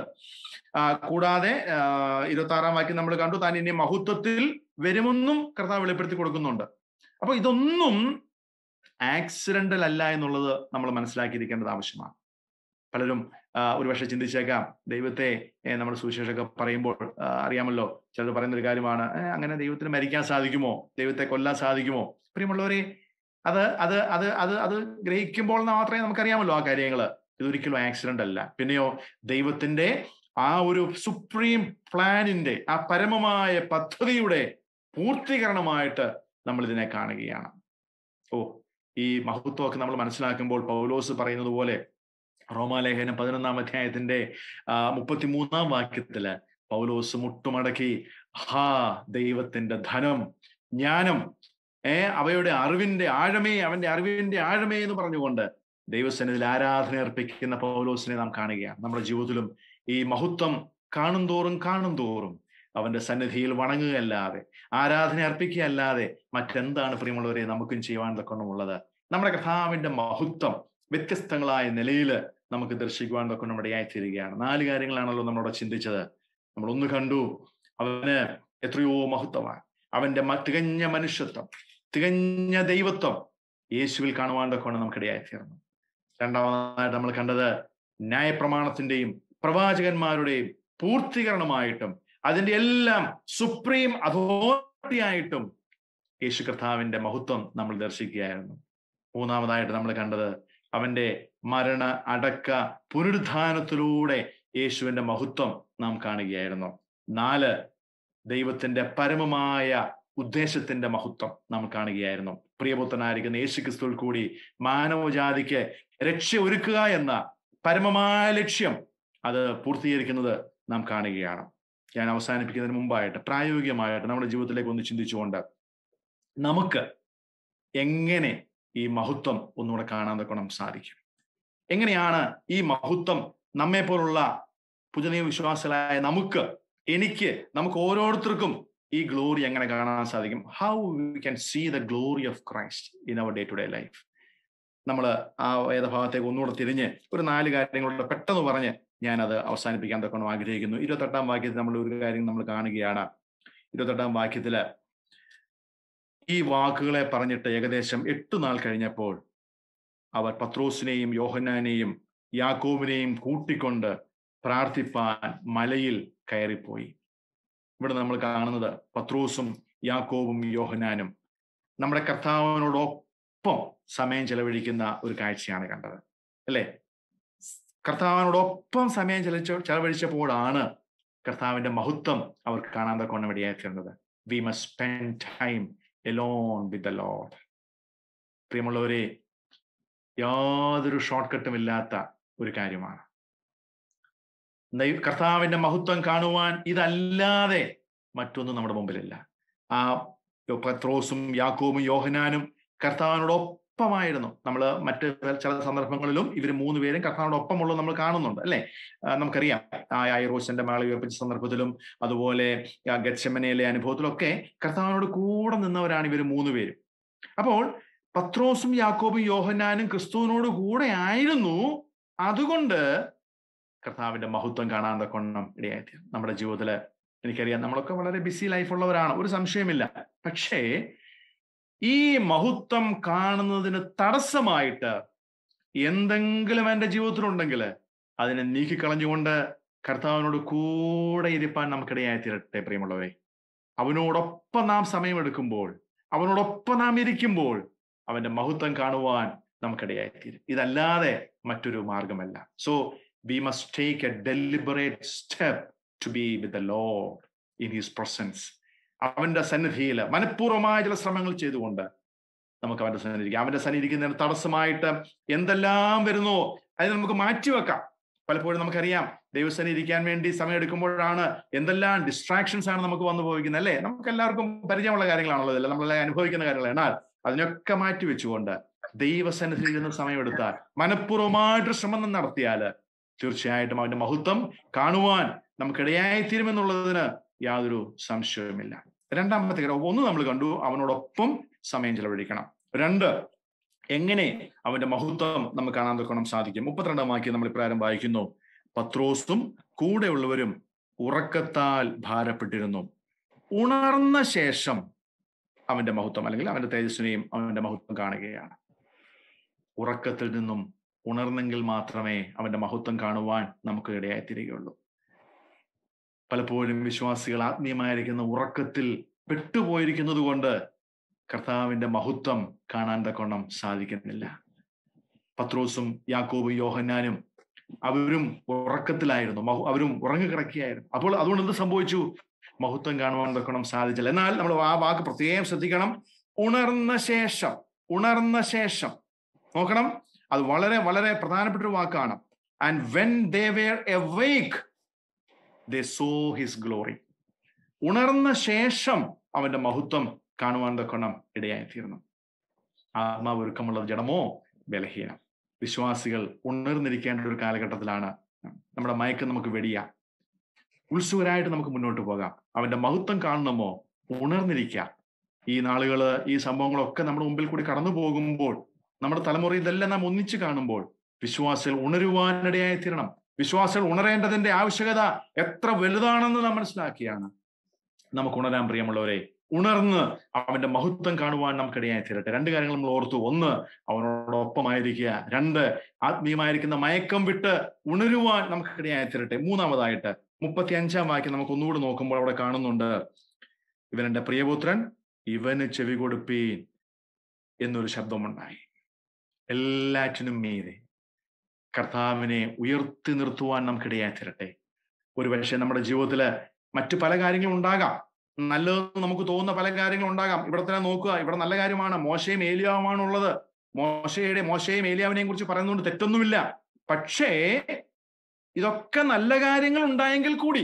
കൂടാതെ ഇരുപത്തി ആറാം വാക്യം നമ്മൾ കണ്ടു താൻ ഇനി മഹത്വത്തിൽ വരുമെന്നും കർത്താവ് വെളിപ്പെടുത്തി കൊടുക്കുന്നുണ്ട് അപ്പൊ ഇതൊന്നും ആക്സിഡന്റൽ അല്ല എന്നുള്ളത് നമ്മൾ മനസ്സിലാക്കിയിരിക്കേണ്ടത് ആവശ്യമാണ് പലരും ഒരുപക്ഷെ ചിന്തിച്ചേക്കാം ദൈവത്തെ നമ്മുടെ സുവിശേഷമൊക്കെ പറയുമ്പോൾ അറിയാമല്ലോ ചിലർ പറയുന്ന ഒരു കാര്യമാണ് അങ്ങനെ ദൈവത്തിന് മരിക്കാൻ സാധിക്കുമോ ദൈവത്തെ കൊല്ലാൻ സാധിക്കുമോ പ്രിയമുള്ളവരെ അത് അത് അത് അത് അത് ഗ്രഹിക്കുമ്പോൾ മാത്രമേ നമുക്കറിയാമല്ലോ ആ കാര്യങ്ങൾ ഇതൊരിക്കലും ആക്സിഡന്റ് അല്ല പിന്നെയോ ദൈവത്തിന്റെ ആ ഒരു സുപ്രീം പ്ലാനിന്റെ ആ പരമമായ പദ്ധതിയുടെ പൂർത്തീകരണമായിട്ട് നമ്മൾ ഇതിനെ കാണുകയാണ് ഓ ഈ മഹത്വമൊക്കെ നമ്മൾ മനസ്സിലാക്കുമ്പോൾ പൗലോസ് പറയുന്നത് പോലെ റോമാലേഖനം പതിനൊന്നാം അധ്യായത്തിന്റെ മുപ്പത്തിമൂന്നാം വാക്യത്തില് പൗലോസ് മുട്ടുമടക്കി ഹാ ദൈവത്തിന്റെ ധനം ജ്ഞാനം ഏ അവയുടെ അറിവിന്റെ ആഴമേ അവന്റെ അറിവിന്റെ ആഴമേ എന്ന് പറഞ്ഞുകൊണ്ട് ദൈവസന്നിധിയിൽ ആരാധന അർപ്പിക്കുന്ന പൗലോസിനെ നാം കാണുകയാണ് നമ്മുടെ ജീവിതത്തിലും ഈ മഹത്വം കാണും തോറും കാണും തോറും അവന്റെ സന്നിധിയിൽ വണങ്ങുകയല്ലാതെ ആരാധന അർപ്പിക്കുകയല്ലാതെ മറ്റെന്താണ് പ്രിയമുള്ളവരെ നമുക്കും ചെയ്യുവാൻ തക്കണമുള്ളത് നമ്മുടെ കഥാവിന്റെ മഹത്വം വ്യത്യസ്തങ്ങളായ നിലയിൽ നമുക്ക് ദർശിക്കുവാൻ തൊക്കെ നമ്മുടെ ആയിത്തീരുകയാണ് നാല് കാര്യങ്ങളാണല്ലോ നമ്മളോട് ചിന്തിച്ചത് നമ്മൾ ഒന്ന് കണ്ടു അവന് എത്രയോ മഹത്വമാണ് അവന്റെ തികഞ്ഞ മനുഷ്യത്വം തികഞ്ഞ ദൈവത്വം യേശുവിൽ കാണുവാൻ തൊക്കെയാണ് നമുക്കിടയായി തീർന്നു രണ്ടാമതായിട്ട് നമ്മൾ കണ്ടത് ന്യായപ്രമാണത്തിന്റെയും പ്രവാചകന്മാരുടെയും പൂർത്തീകരണമായിട്ടും അതിന്റെ എല്ലാം സുപ്രീം അതോറിറ്റി ആയിട്ടും യേശു കർത്താവിന്റെ മഹത്വം നമ്മൾ ദർശിക്കുകയായിരുന്നു മൂന്നാമതായിട്ട് നമ്മൾ കണ്ടത് അവന്റെ മരണ അടക്ക പുനരുദ്ധാനത്തിലൂടെ യേശുവിന്റെ മഹത്വം നാം കാണുകയായിരുന്നു നാല് ദൈവത്തിന്റെ പരമമായ ഉദ്ദേശത്തിന്റെ മഹത്വം നാം കാണുകയായിരുന്നു പ്രിയപുത്രനായിരിക്കുന്ന യേശു ക്രിസ്തുവിൽ കൂടി മാനവജാതിക്ക് രക്ഷ ഒരുക്കുക എന്ന പരമമായ ലക്ഷ്യം അത് പൂർത്തീകരിക്കുന്നത് നാം കാണുകയാണ് ഞാൻ അവസാനിപ്പിക്കുന്നതിന് മുമ്പായിട്ട് പ്രായോഗികമായിട്ട് നമ്മുടെ ജീവിതത്തിലേക്ക് ഒന്ന് ചിന്തിച്ചുകൊണ്ട് നമുക്ക് എങ്ങനെ ഈ മഹത്വം ഒന്നുകൂടെ കാണാൻ തൊക്കണം സാധിക്കും എങ്ങനെയാണ് ഈ മഹത്വം നമ്മെ പോലുള്ള പുതിയ വിശ്വാസികളായ നമുക്ക് എനിക്ക് നമുക്ക് ഓരോരുത്തർക്കും ഈ ഗ്ലോറി എങ്ങനെ കാണാൻ സാധിക്കും how we can see the glory of Christ in our day to day life നമ്മൾ ആ വേദഭാഗത്തേക്ക് ഒന്നുകൂടെ തിരിഞ്ഞ് ഒരു നാല് കാര്യങ്ങളുടെ പെട്ടെന്ന് പറഞ്ഞ് ഞാൻ അത് അവസാനിപ്പിക്കാൻ തൊക്കണം ആഗ്രഹിക്കുന്നു ഇരുപത്തെട്ടാം വാക്യത്തിൽ നമ്മൾ ഒരു കാര്യം നമ്മൾ കാണുകയാണ് ഇരുപത്തെട്ടാം വാക്യത്തില് ഈ വാക്കുകളെ പറഞ്ഞിട്ട് ഏകദേശം എട്ട് നാൾ കഴിഞ്ഞപ്പോൾ അവർ പത്രോസിനെയും യോഹന്നാനെയും യാക്കോബിനെയും കൂട്ടിക്കൊണ്ട് പ്രാർത്ഥിപ്പാൻ മലയിൽ കയറിപ്പോയി ഇവിടെ നമ്മൾ കാണുന്നത് പത്രോസും യാക്കോബും യോഹനാനും നമ്മുടെ കർത്താവിനോടൊപ്പം സമയം ചെലവഴിക്കുന്ന ഒരു കാഴ്ചയാണ് കണ്ടത് അല്ലെ കർത്താവിനോടൊപ്പം സമയം ചെലച്ച ചെലവഴിച്ചപ്പോഴാണ് കർത്താവിന്റെ മഹത്വം അവർക്ക് കാണാൻ തക്കവണ്ണം ഇടയാക്കിയിരുന്നത് we must spend time alone with the Lord പ്രിയമുള്ളവരെ യാതൊരു ഷോർട്ട് കട്ടും ഇല്ലാത്ത ഒരു കാര്യമാണ് ദൈവ- കർത്താവിന്റെ മഹത്വം കാണുവാൻ ഇതല്ലാതെ മറ്റൊന്നും നമ്മുടെ മുമ്പിലില്ല ആ പത്രോസും യാക്കോബും യോഹനാനും കർത്താവിനോടൊപ്പമായിരുന്നു നമ്മൾ മറ്റ് ചില സന്ദർഭങ്ങളിലും ഇവർ മൂന്ന് പേരും കർത്താവിനോടൊപ്പമുള്ളത് നമ്മൾ കാണുന്നുണ്ട് അല്ലെ ആ, നമുക്കറിയാം ആ ഐറോസിന്റെ മേള ഉയർപ്പിച്ച സന്ദർഭത്തിലും അതുപോലെ ആ ഗച്ചമനയിലെ അനുഭവത്തിലൊക്കെ കർത്താവിനോട് കൂടെ നിന്നവരാണ് ഇവർ മൂന്ന് പേരും അപ്പോൾ പത്രോസും യാക്കോബും യോഹനാനും ക്രിസ്തുവിനോട് കൂടെ ആയിരുന്നു അതുകൊണ്ട് കർത്താവിന്റെ മഹത്വം കാണാൻ തക്കൊണ്ണം ഇടയായി നമ്മുടെ ജീവിതത്തില് എനിക്കറിയാം നമ്മളൊക്കെ വളരെ ബിസി ലൈഫുള്ളവരാണ് ഒരു സംശയമില്ല പക്ഷേ ഈ മഹത്വം കാണുന്നതിന് തടസ്സമായിട്ട് എന്തെങ്കിലും എൻ്റെ ജീവിതത്തിലുണ്ടെങ്കിൽ അതിനെ നീക്കിക്കളഞ്ഞുകൊണ്ട് കർത്താവിനോട് കൂടെ ഇരിപ്പാൻ നമുക്കിടയായി തീരട്ടെ പ്രിയമുള്ളവരെ അവനോടൊപ്പം നാം സമയമെടുക്കുമ്പോൾ അവനോടൊപ്പം നാം ഇരിക്കുമ്പോൾ അവന്റെ മഹത്വം കാണുവാൻ നമുക്കിടയായി തീരും ഇതല്ലാതെ മറ്റൊരു മാർഗമല്ല so we must take a deliberate step to be with the Lord in his presence അവന്റെ സന്നിധിയിൽ മനഃപൂർവ്വമായ ചില ശ്രമങ്ങൾ ചെയ്തുകൊണ്ട് നമുക്ക് അവന്റെ സന്നിധി ഇരിക്കാം അവന്റെ സന്നിധി ഇരിക്കുന്നതിന് തടസ്സമായിട്ട് എന്തെല്ലാം വരുന്നോ അതിനെ നമുക്ക് മാറ്റിവെക്കാം പലപ്പോഴും നമുക്കറിയാം ദൈവസേന ഇരിക്കാൻ വേണ്ടി സമയം എടുക്കുമ്പോഴാണ് എന്തെല്ലാം ഡിസ്ട്രാക്ഷൻസ് ആണ് നമുക്ക് വന്നു പോയിരിക്കുന്നത് അല്ലേ നമുക്ക് എല്ലാവർക്കും പരിചയമുള്ള കാര്യങ്ങളാണുള്ളത് അല്ലേ നമ്മളെല്ലാം അനുഭവിക്കുന്ന കാര്യങ്ങൾ എന്നാൽ അതിനൊക്കെ മാറ്റി വെച്ചുകൊണ്ട് ദൈവസന്നിധിയിൽ നിന്ന് സമയമെടുത്താൽ മനഃപൂർവ്വമായിട്ട് ശ്രമം നടത്തിയാൽ തീർച്ചയായിട്ടും അവന്റെ മഹത്വം കാണുവാൻ നമുക്കിടയായി തീരുമെന്നുള്ളതിന് യാതൊരു സംശയവുമില്ല രണ്ടാമത്തെ കാര്യം ഒന്ന് നമ്മൾ കണ്ടു അവനോടൊപ്പം സമയം ചെലവഴിക്കണം രണ്ട് എങ്ങനെ അവന്റെ മഹത്വം നമുക്ക് കാണാൻ തൊക്കണം സാധിക്കും മുപ്പത്തിരണ്ടാം വാക്യം നമ്മൾ ഇപ്രകാരം വായിക്കുന്നു പത്രോസും കൂടെയുള്ളവരും ഉറക്കത്താൽ ഭാരപ്പെട്ടിരുന്നു ഉണർന്ന ശേഷം അവന്റെ മഹത്വം അല്ലെങ്കിൽ അവന്റെ തേജസ്സിനെയും അവന്റെ മഹത്വം കാണുകയാണ് ഉറക്കത്തിൽ നിന്നും ഉണർന്നെങ്കിൽ മാത്രമേ അവന്റെ മഹത്വം കാണുവാൻ നമുക്ക് ഇടയായി തീരുകയുള്ളൂ പലപ്പോഴും വിശ്വാസികൾ ആത്മീയമായിരിക്കുന്ന ഉറക്കത്തിൽ പെട്ടുപോയിരിക്കുന്നത് കൊണ്ട് കർത്താവിന്റെ മഹത്വം കാണാൻ തക്കോണം സാധിക്കുന്നില്ല പത്രോസും യാക്കോബും യോഹന്നാനും അവരും ഉറക്കത്തിലായിരുന്നു മഹു- അവരും ഉറങ്ങിക്കിടക്കുകയായിരുന്നു അപ്പോൾ അതുകൊണ്ട് എന്ത് സംഭവിച്ചു മഹത്വം കാണുവാൻ തക്കണം സാധിച്ചില്ല എന്നാൽ നമ്മൾ ആ വാക്ക് പ്രത്യേകം ശ്രദ്ധിക്കണം ഉണർന്ന ശേഷം ഉണർന്ന ശേഷം നോക്കണം അത് വളരെ വളരെ പ്രധാനപ്പെട്ട ഒരു വാക്കാണ് and when they were awake they saw his glory ഉണർന്ന ശേഷം അവന്റെ മഹത്വം കാണുവാൻ തക്കണം ഇടയായിത്തീർന്നു ആത്മാവ് ഒരുക്കമുള്ളത് ജഡമോ ബലഹീനം വിശ്വാസികൾ ഉണർന്നിരിക്കേണ്ട ഒരു കാലഘട്ടത്തിലാണ് നമ്മുടെ മയക്കം നമുക്ക് വെടിയാം ഉത്സുകരായിട്ട് നമുക്ക് മുന്നോട്ട് പോകാം അവന്റെ മഹത്വം കാണണമോ ഉണർന്നിരിക്കാം ഈ നാളുകള് ഈ സംഭവങ്ങളൊക്കെ നമ്മുടെ മുമ്പിൽ കൂടി കടന്നു പോകുമ്പോൾ നമ്മുടെ തലമുറ ഇതെല്ലാം നാം ഒന്നിച്ചു കാണുമ്പോൾ വിശ്വാസികൾ ഉണരുവാനിടയായി തീരണം വിശ്വാസികൾ ഉണരേണ്ടതിന്റെ ആവശ്യകത എത്ര വലുതാണെന്ന് നാം മനസ്സിലാക്കിയാണ് നമുക്ക് ഉണരാൻ പ്രിയമുള്ളവരെ ഉണർന്ന് അവന്റെ മഹത്വം കാണുവാൻ നമുക്കിടയായി തീരട്ടെ രണ്ട് കാര്യങ്ങൾ നമ്മൾ ഓർത്തു ഒന്ന് അവനോടൊപ്പമായിരിക്കുക രണ്ട് ആത്മീയമായിരിക്കുന്ന മയക്കം വിട്ട് ഉണരുവാൻ നമുക്കിടയായി തീരട്ടെ മൂന്നാമതായിട്ട് മുപ്പത്തി അഞ്ചാം വാക്യം നമുക്ക് ഒന്നുകൂടി നോക്കുമ്പോൾ അവിടെ കാണുന്നുണ്ട് ഇവൻ എന്റെ പ്രിയപുത്രൻ ഇവന് ചെവി കൊടുപ്പീൻ എന്നൊരു ശബ്ദമുണ്ടായി എല്ലാറ്റിനും മീതെ കർത്താവിനെ ഉയർത്തി നിർത്തുവാൻ നമുക്കിടയായി തീരട്ടെ ഒരുപക്ഷെ നമ്മുടെ ജീവിതത്തില് മറ്റു പല കാര്യങ്ങളും ഉണ്ടാകാം നല്ലതെന്ന് നമുക്ക് തോന്നുന്ന പല കാര്യങ്ങളും ഉണ്ടാകാം ഇവിടെ തന്നെ നോക്കുക ഇവിടെ നല്ല കാര്യമാണ് മോശയും ഏലിയാവുമാണ് ഉള്ളത് മോശയുടെ മോശയും ഏലിയാവിനെയും കുറിച്ച് പറയുന്നതുകൊണ്ട് തെറ്റൊന്നുമില്ല പക്ഷേ ഇതൊക്കെ നല്ല കാര്യങ്ങൾ ഉണ്ടായെങ്കിൽ കൂടി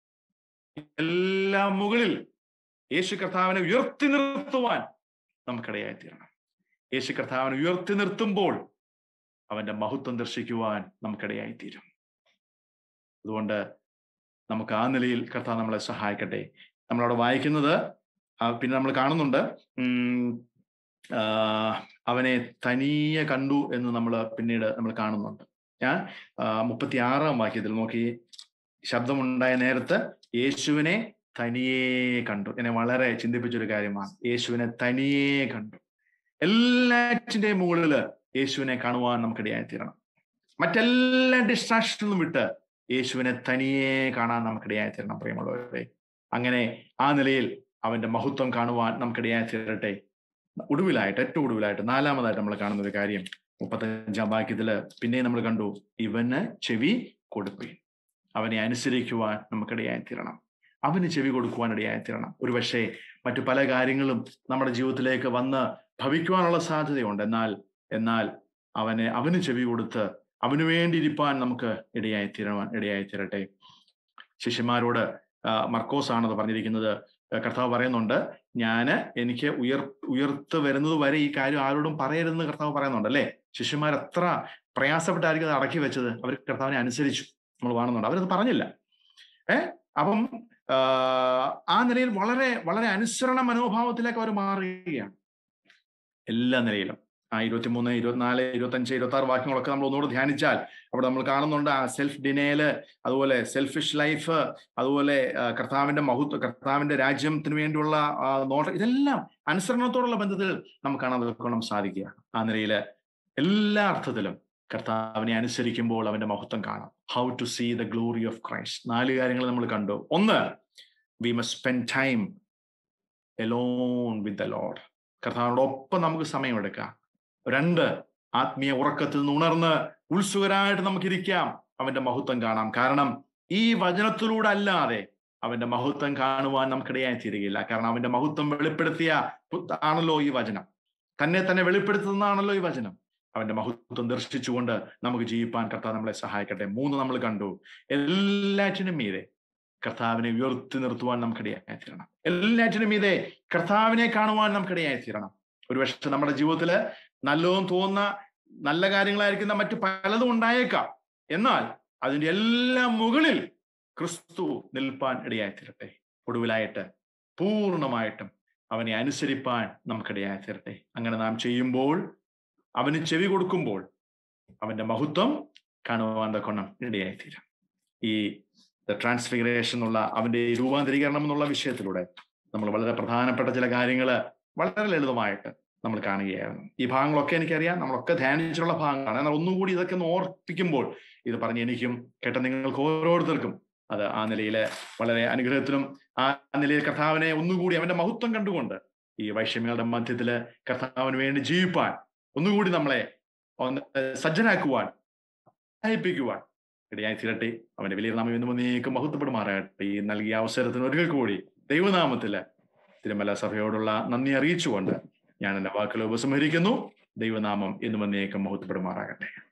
എല്ലാം മുകളിൽ യേശു കർത്താവിനെ ഉയർത്തി നിർത്തുവാൻ നമുക്കിടയായി തീരണം യേശു കർത്താവിനെ ഉയർത്തി നിർത്തുമ്പോൾ അവന്റെ മഹത്വം ദർശിക്കുവാൻ നമുക്കിടയായി തീരും അതുകൊണ്ട് നമുക്ക് ആ നിലയിൽ കർത്താവ് നമ്മളെ സഹായിക്കട്ടെ നമ്മളവിടെ വായിക്കുന്നത് ആ, പിന്നെ നമ്മൾ കാണുന്നുണ്ട് ഉം, ആ, അവനെ തനിയെ കണ്ടു എന്ന് നമ്മൾ പിന്നീട് നമ്മൾ കാണുന്നുണ്ട് ഞാൻ മുപ്പത്തി ആറാം വാക്യത്തിൽ നോക്കി ശബ്ദമുണ്ടായ നേരത്ത് യേശുവിനെ തനിയെ കണ്ടു എന്നെ വളരെ ചിന്തിപ്പിച്ചൊരു കാര്യമാണ് യേശുവിനെ തനിയെ കണ്ടു എല്ലാറ്റിന്റെയും മുകളില് യേശുവിനെ കാണുവാൻ നമുക്കിടയായി തീരണം മറ്റെല്ലാ ഡിസ്ട്രാക്ഷനും വിട്ട് യേശുവിനെ തനിയെ കാണാൻ നമുക്കിടയായി തീരണം പ്രിയമുള്ളവരെ അങ്ങനെ ആ നിലയിൽ അവന്റെ മഹത്വം കാണുവാൻ നമുക്കിടയായി തീരട്ടെ ഒടുവിലായിട്ട് ഏറ്റവും ഒടുവിലായിട്ട് നാലാമതായിട്ട് നമ്മൾ കാണുന്ന ഒരു കാര്യം മുപ്പത്തഞ്ചാം വാക്യത്തില് പിന്നെ നമ്മൾ കണ്ടു ഇവന് ചെവി കൊടുപ്പീൻ അവനെ അനുസരിക്കുവാൻ നമുക്കിടയായി തീരണം അവന് ചെവി കൊടുക്കുവാൻ ഇടയായി തീരണം ഒരുപക്ഷെ മറ്റു പല കാര്യങ്ങളും നമ്മുടെ ജീവിതത്തിലേക്ക് വന്ന് ഭവിക്കുവാനുള്ള സാധ്യതയുണ്ട് എന്നാൽ എന്നാൽ അവനെ അവന് ചെവി കൊടുത്ത് അവന് വേണ്ടി ഇരിപ്പാൻ നമുക്ക് ഇടയായി തീരുവാൻ ഇടയായി തീരട്ടെ ശിഷ്യന്മാരോട് മർക്കോസ് ആണത് പറഞ്ഞിരിക്കുന്നത് കർത്താവ് പറയുന്നുണ്ട് ഞാന് എനിക്ക് ഉയർ ഉയർത്ത് വരുന്നത് വരെ ഈ കാര്യം ആരോടും പറയരുതെന്ന് കർത്താവ് പറയുന്നുണ്ട് അല്ലേ ശിഷ്യന്മാർ എത്ര പ്രയാസപ്പെട്ടായിരിക്കും അത് അടക്കി വെച്ചത് അവർ കർത്താവിനെ അനുസരിച്ചു നമ്മൾ കാണുന്നുണ്ട് അവരത് പറഞ്ഞില്ല ഏ അപ്പം ആ നിലയിൽ വളരെ വളരെ അനുസരണ മനോഭാവത്തിലേക്ക് അവർ മാറുകയാണ് എല്ലാ നിലയിലും ആ ഇരുപത്തിമൂന്ന് ഇരുപത്തിനാല് ഇരുപത്തഞ്ച് ഇരുപത്തി ആറ് വാക്യങ്ങളൊക്കെ നമ്മൾ ഒന്നുകൂടെ ധ്യാനിച്ചാൽ അവിടെ നമ്മൾ കാണുന്നുണ്ട് ആ സെൽഫ് ഡിനേല് അതുപോലെ സെൽഫിഷ് ലൈഫ് അതുപോലെ കർത്താവിന്റെ മഹത്വ കർത്താവിന്റെ രാജ്യത്തിന് വേണ്ടിയുള്ള നോട്ടം ഇതെല്ലാം അനുസരണത്തോടുള്ള ബന്ധത്തിൽ നമുക്ക് കാണാൻ സാധിക്കുക ആ നിലയില് എല്ലാ അർത്ഥത്തിലും കർത്താവിനെ അനുസരിക്കുമ്പോൾ അവന്റെ മഹത്വം കാണാം how to see the glory of Christ നാല് കാര്യങ്ങൾ നമ്മൾ കണ്ടു ഒന്ന് we must spend time alone with the Lord കർത്താവിനോടൊപ്പം നമുക്ക് സമയമെടുക്കാം രണ്ട് ആത്മീയ ഉറക്കത്തിൽ നിന്ന് ഉണർന്ന് ഉത്സുകരായിട്ട് നമുക്കിരിക്കാം അവന്റെ മഹത്വം കാണാം കാരണം ഈ വചനത്തിലൂടെ അല്ലാതെ അവന്റെ മഹത്വം കാണുവാൻ നമുക്കിടയായി തീരുകയില്ല കാരണം അവന്റെ മഹത്വം വെളിപ്പെടുത്തിയ ആണല്ലോ ഈ വചനം തന്നെ തന്നെ വെളിപ്പെടുത്തുന്നതാണല്ലോ ഈ വചനം അവന്റെ മഹത്വം ദർശിച്ചുകൊണ്ട് നമുക്ക് ജീവിപ്പാൻ കർത്താവ് നമ്മളെ സഹായിക്കട്ടെ മൂന്ന് നമ്മൾ കണ്ടു എല്ലാറ്റിനും മീതെ കർത്താവിനെ ഉയർത്തി നിർത്തുവാൻ നമുക്കിടയായി തീരണം എല്ലാറ്റിനും മീതെ കർത്താവിനെ കാണുവാൻ നമുക്കിടയായി തീരണം ഒരുപക്ഷെ നമ്മുടെ ജീവിതത്തില് നല്ലതും തോന്നുന്ന നല്ല കാര്യങ്ങളായിരിക്കുന്ന മറ്റു പലതും ഉണ്ടായേക്കാം എന്നാൽ അതിന്റെ എല്ലാം മുകളിൽ ക്രിസ്തു നിൽപ്പാൻ ഇടയായി തീരട്ടെ ഒടുവിലായിട്ട് പൂർണ്ണമായിട്ടും അവനെ അനുസരിപ്പാൻ നമുക്കിടയായി തീരട്ടെ അങ്ങനെ നാം ചെയ്യുമ്പോൾ അവന് ചെവി കൊടുക്കുമ്പോൾ അവന്റെ മഹത്വം കാണുവാൻ തക്കൊണ്ണം ഇടയായി തീരാം ഈ ട്രാൻസ്ഫിഗറേഷൻ എന്നുള്ള അവന്റെ രൂപാന്തരീകരണം എന്നുള്ള വിഷയത്തിലൂടെ നമ്മൾ വളരെ പ്രധാനപ്പെട്ട ചില കാര്യങ്ങൾ വളരെ ലളിതമായിട്ട് നമ്മൾ കാണുകയായിരുന്നു ഈ ഭാഗങ്ങളൊക്കെ എനിക്കറിയാം നമ്മളൊക്കെ ധ്യാനിച്ചിട്ടുള്ള ഭാഗങ്ങളാണ് എന്നാൽ ഒന്നുകൂടി ഇതൊക്കെ ഒന്ന് ഓർപ്പിക്കുമ്പോൾ ഇത് പറഞ്ഞ് എനിക്കും കേട്ട നിങ്ങൾക്ക് ഓരോരുത്തർക്കും അത് ആ നിലയിൽ വളരെ അനുഗ്രഹത്തിലും ആ നിലയിൽ കർത്താവിനെ ഒന്നുകൂടി അവന്റെ മഹത്വം കണ്ടുകൊണ്ട് ഈ വൈഷമ്യങ്ങളുടെ മധ്യത്തില് കർത്താവിന് വേണ്ടി ജീവിപ്പാൻ ഒന്നുകൂടി നമ്മളെ ഒന്ന് സജ്ജനാക്കുവാൻ സഹായിപ്പിക്കുവാൻ ഇടയായി തീരട്ടെ അവന്റെ വലിയ നാമം എന്നും നീക്കും മഹത്വപ്പെടുമാറാകട്ടെ ഈ നൽകിയ അവസരത്തിന് ഒരിക്കൽ കൂടി ദൈവനാമത്തില് തിരുമല സഭയോടുള്ള നന്ദി അറിയിച്ചുകൊണ്ട് ഞാൻ എന്റെ വാക്കുകൾ ഉപസംഹരിക്കുന്നു ദൈവനാമം എന്നും എന്നേക്കും മഹത്വപ്പെടുമാറാകട്ടെ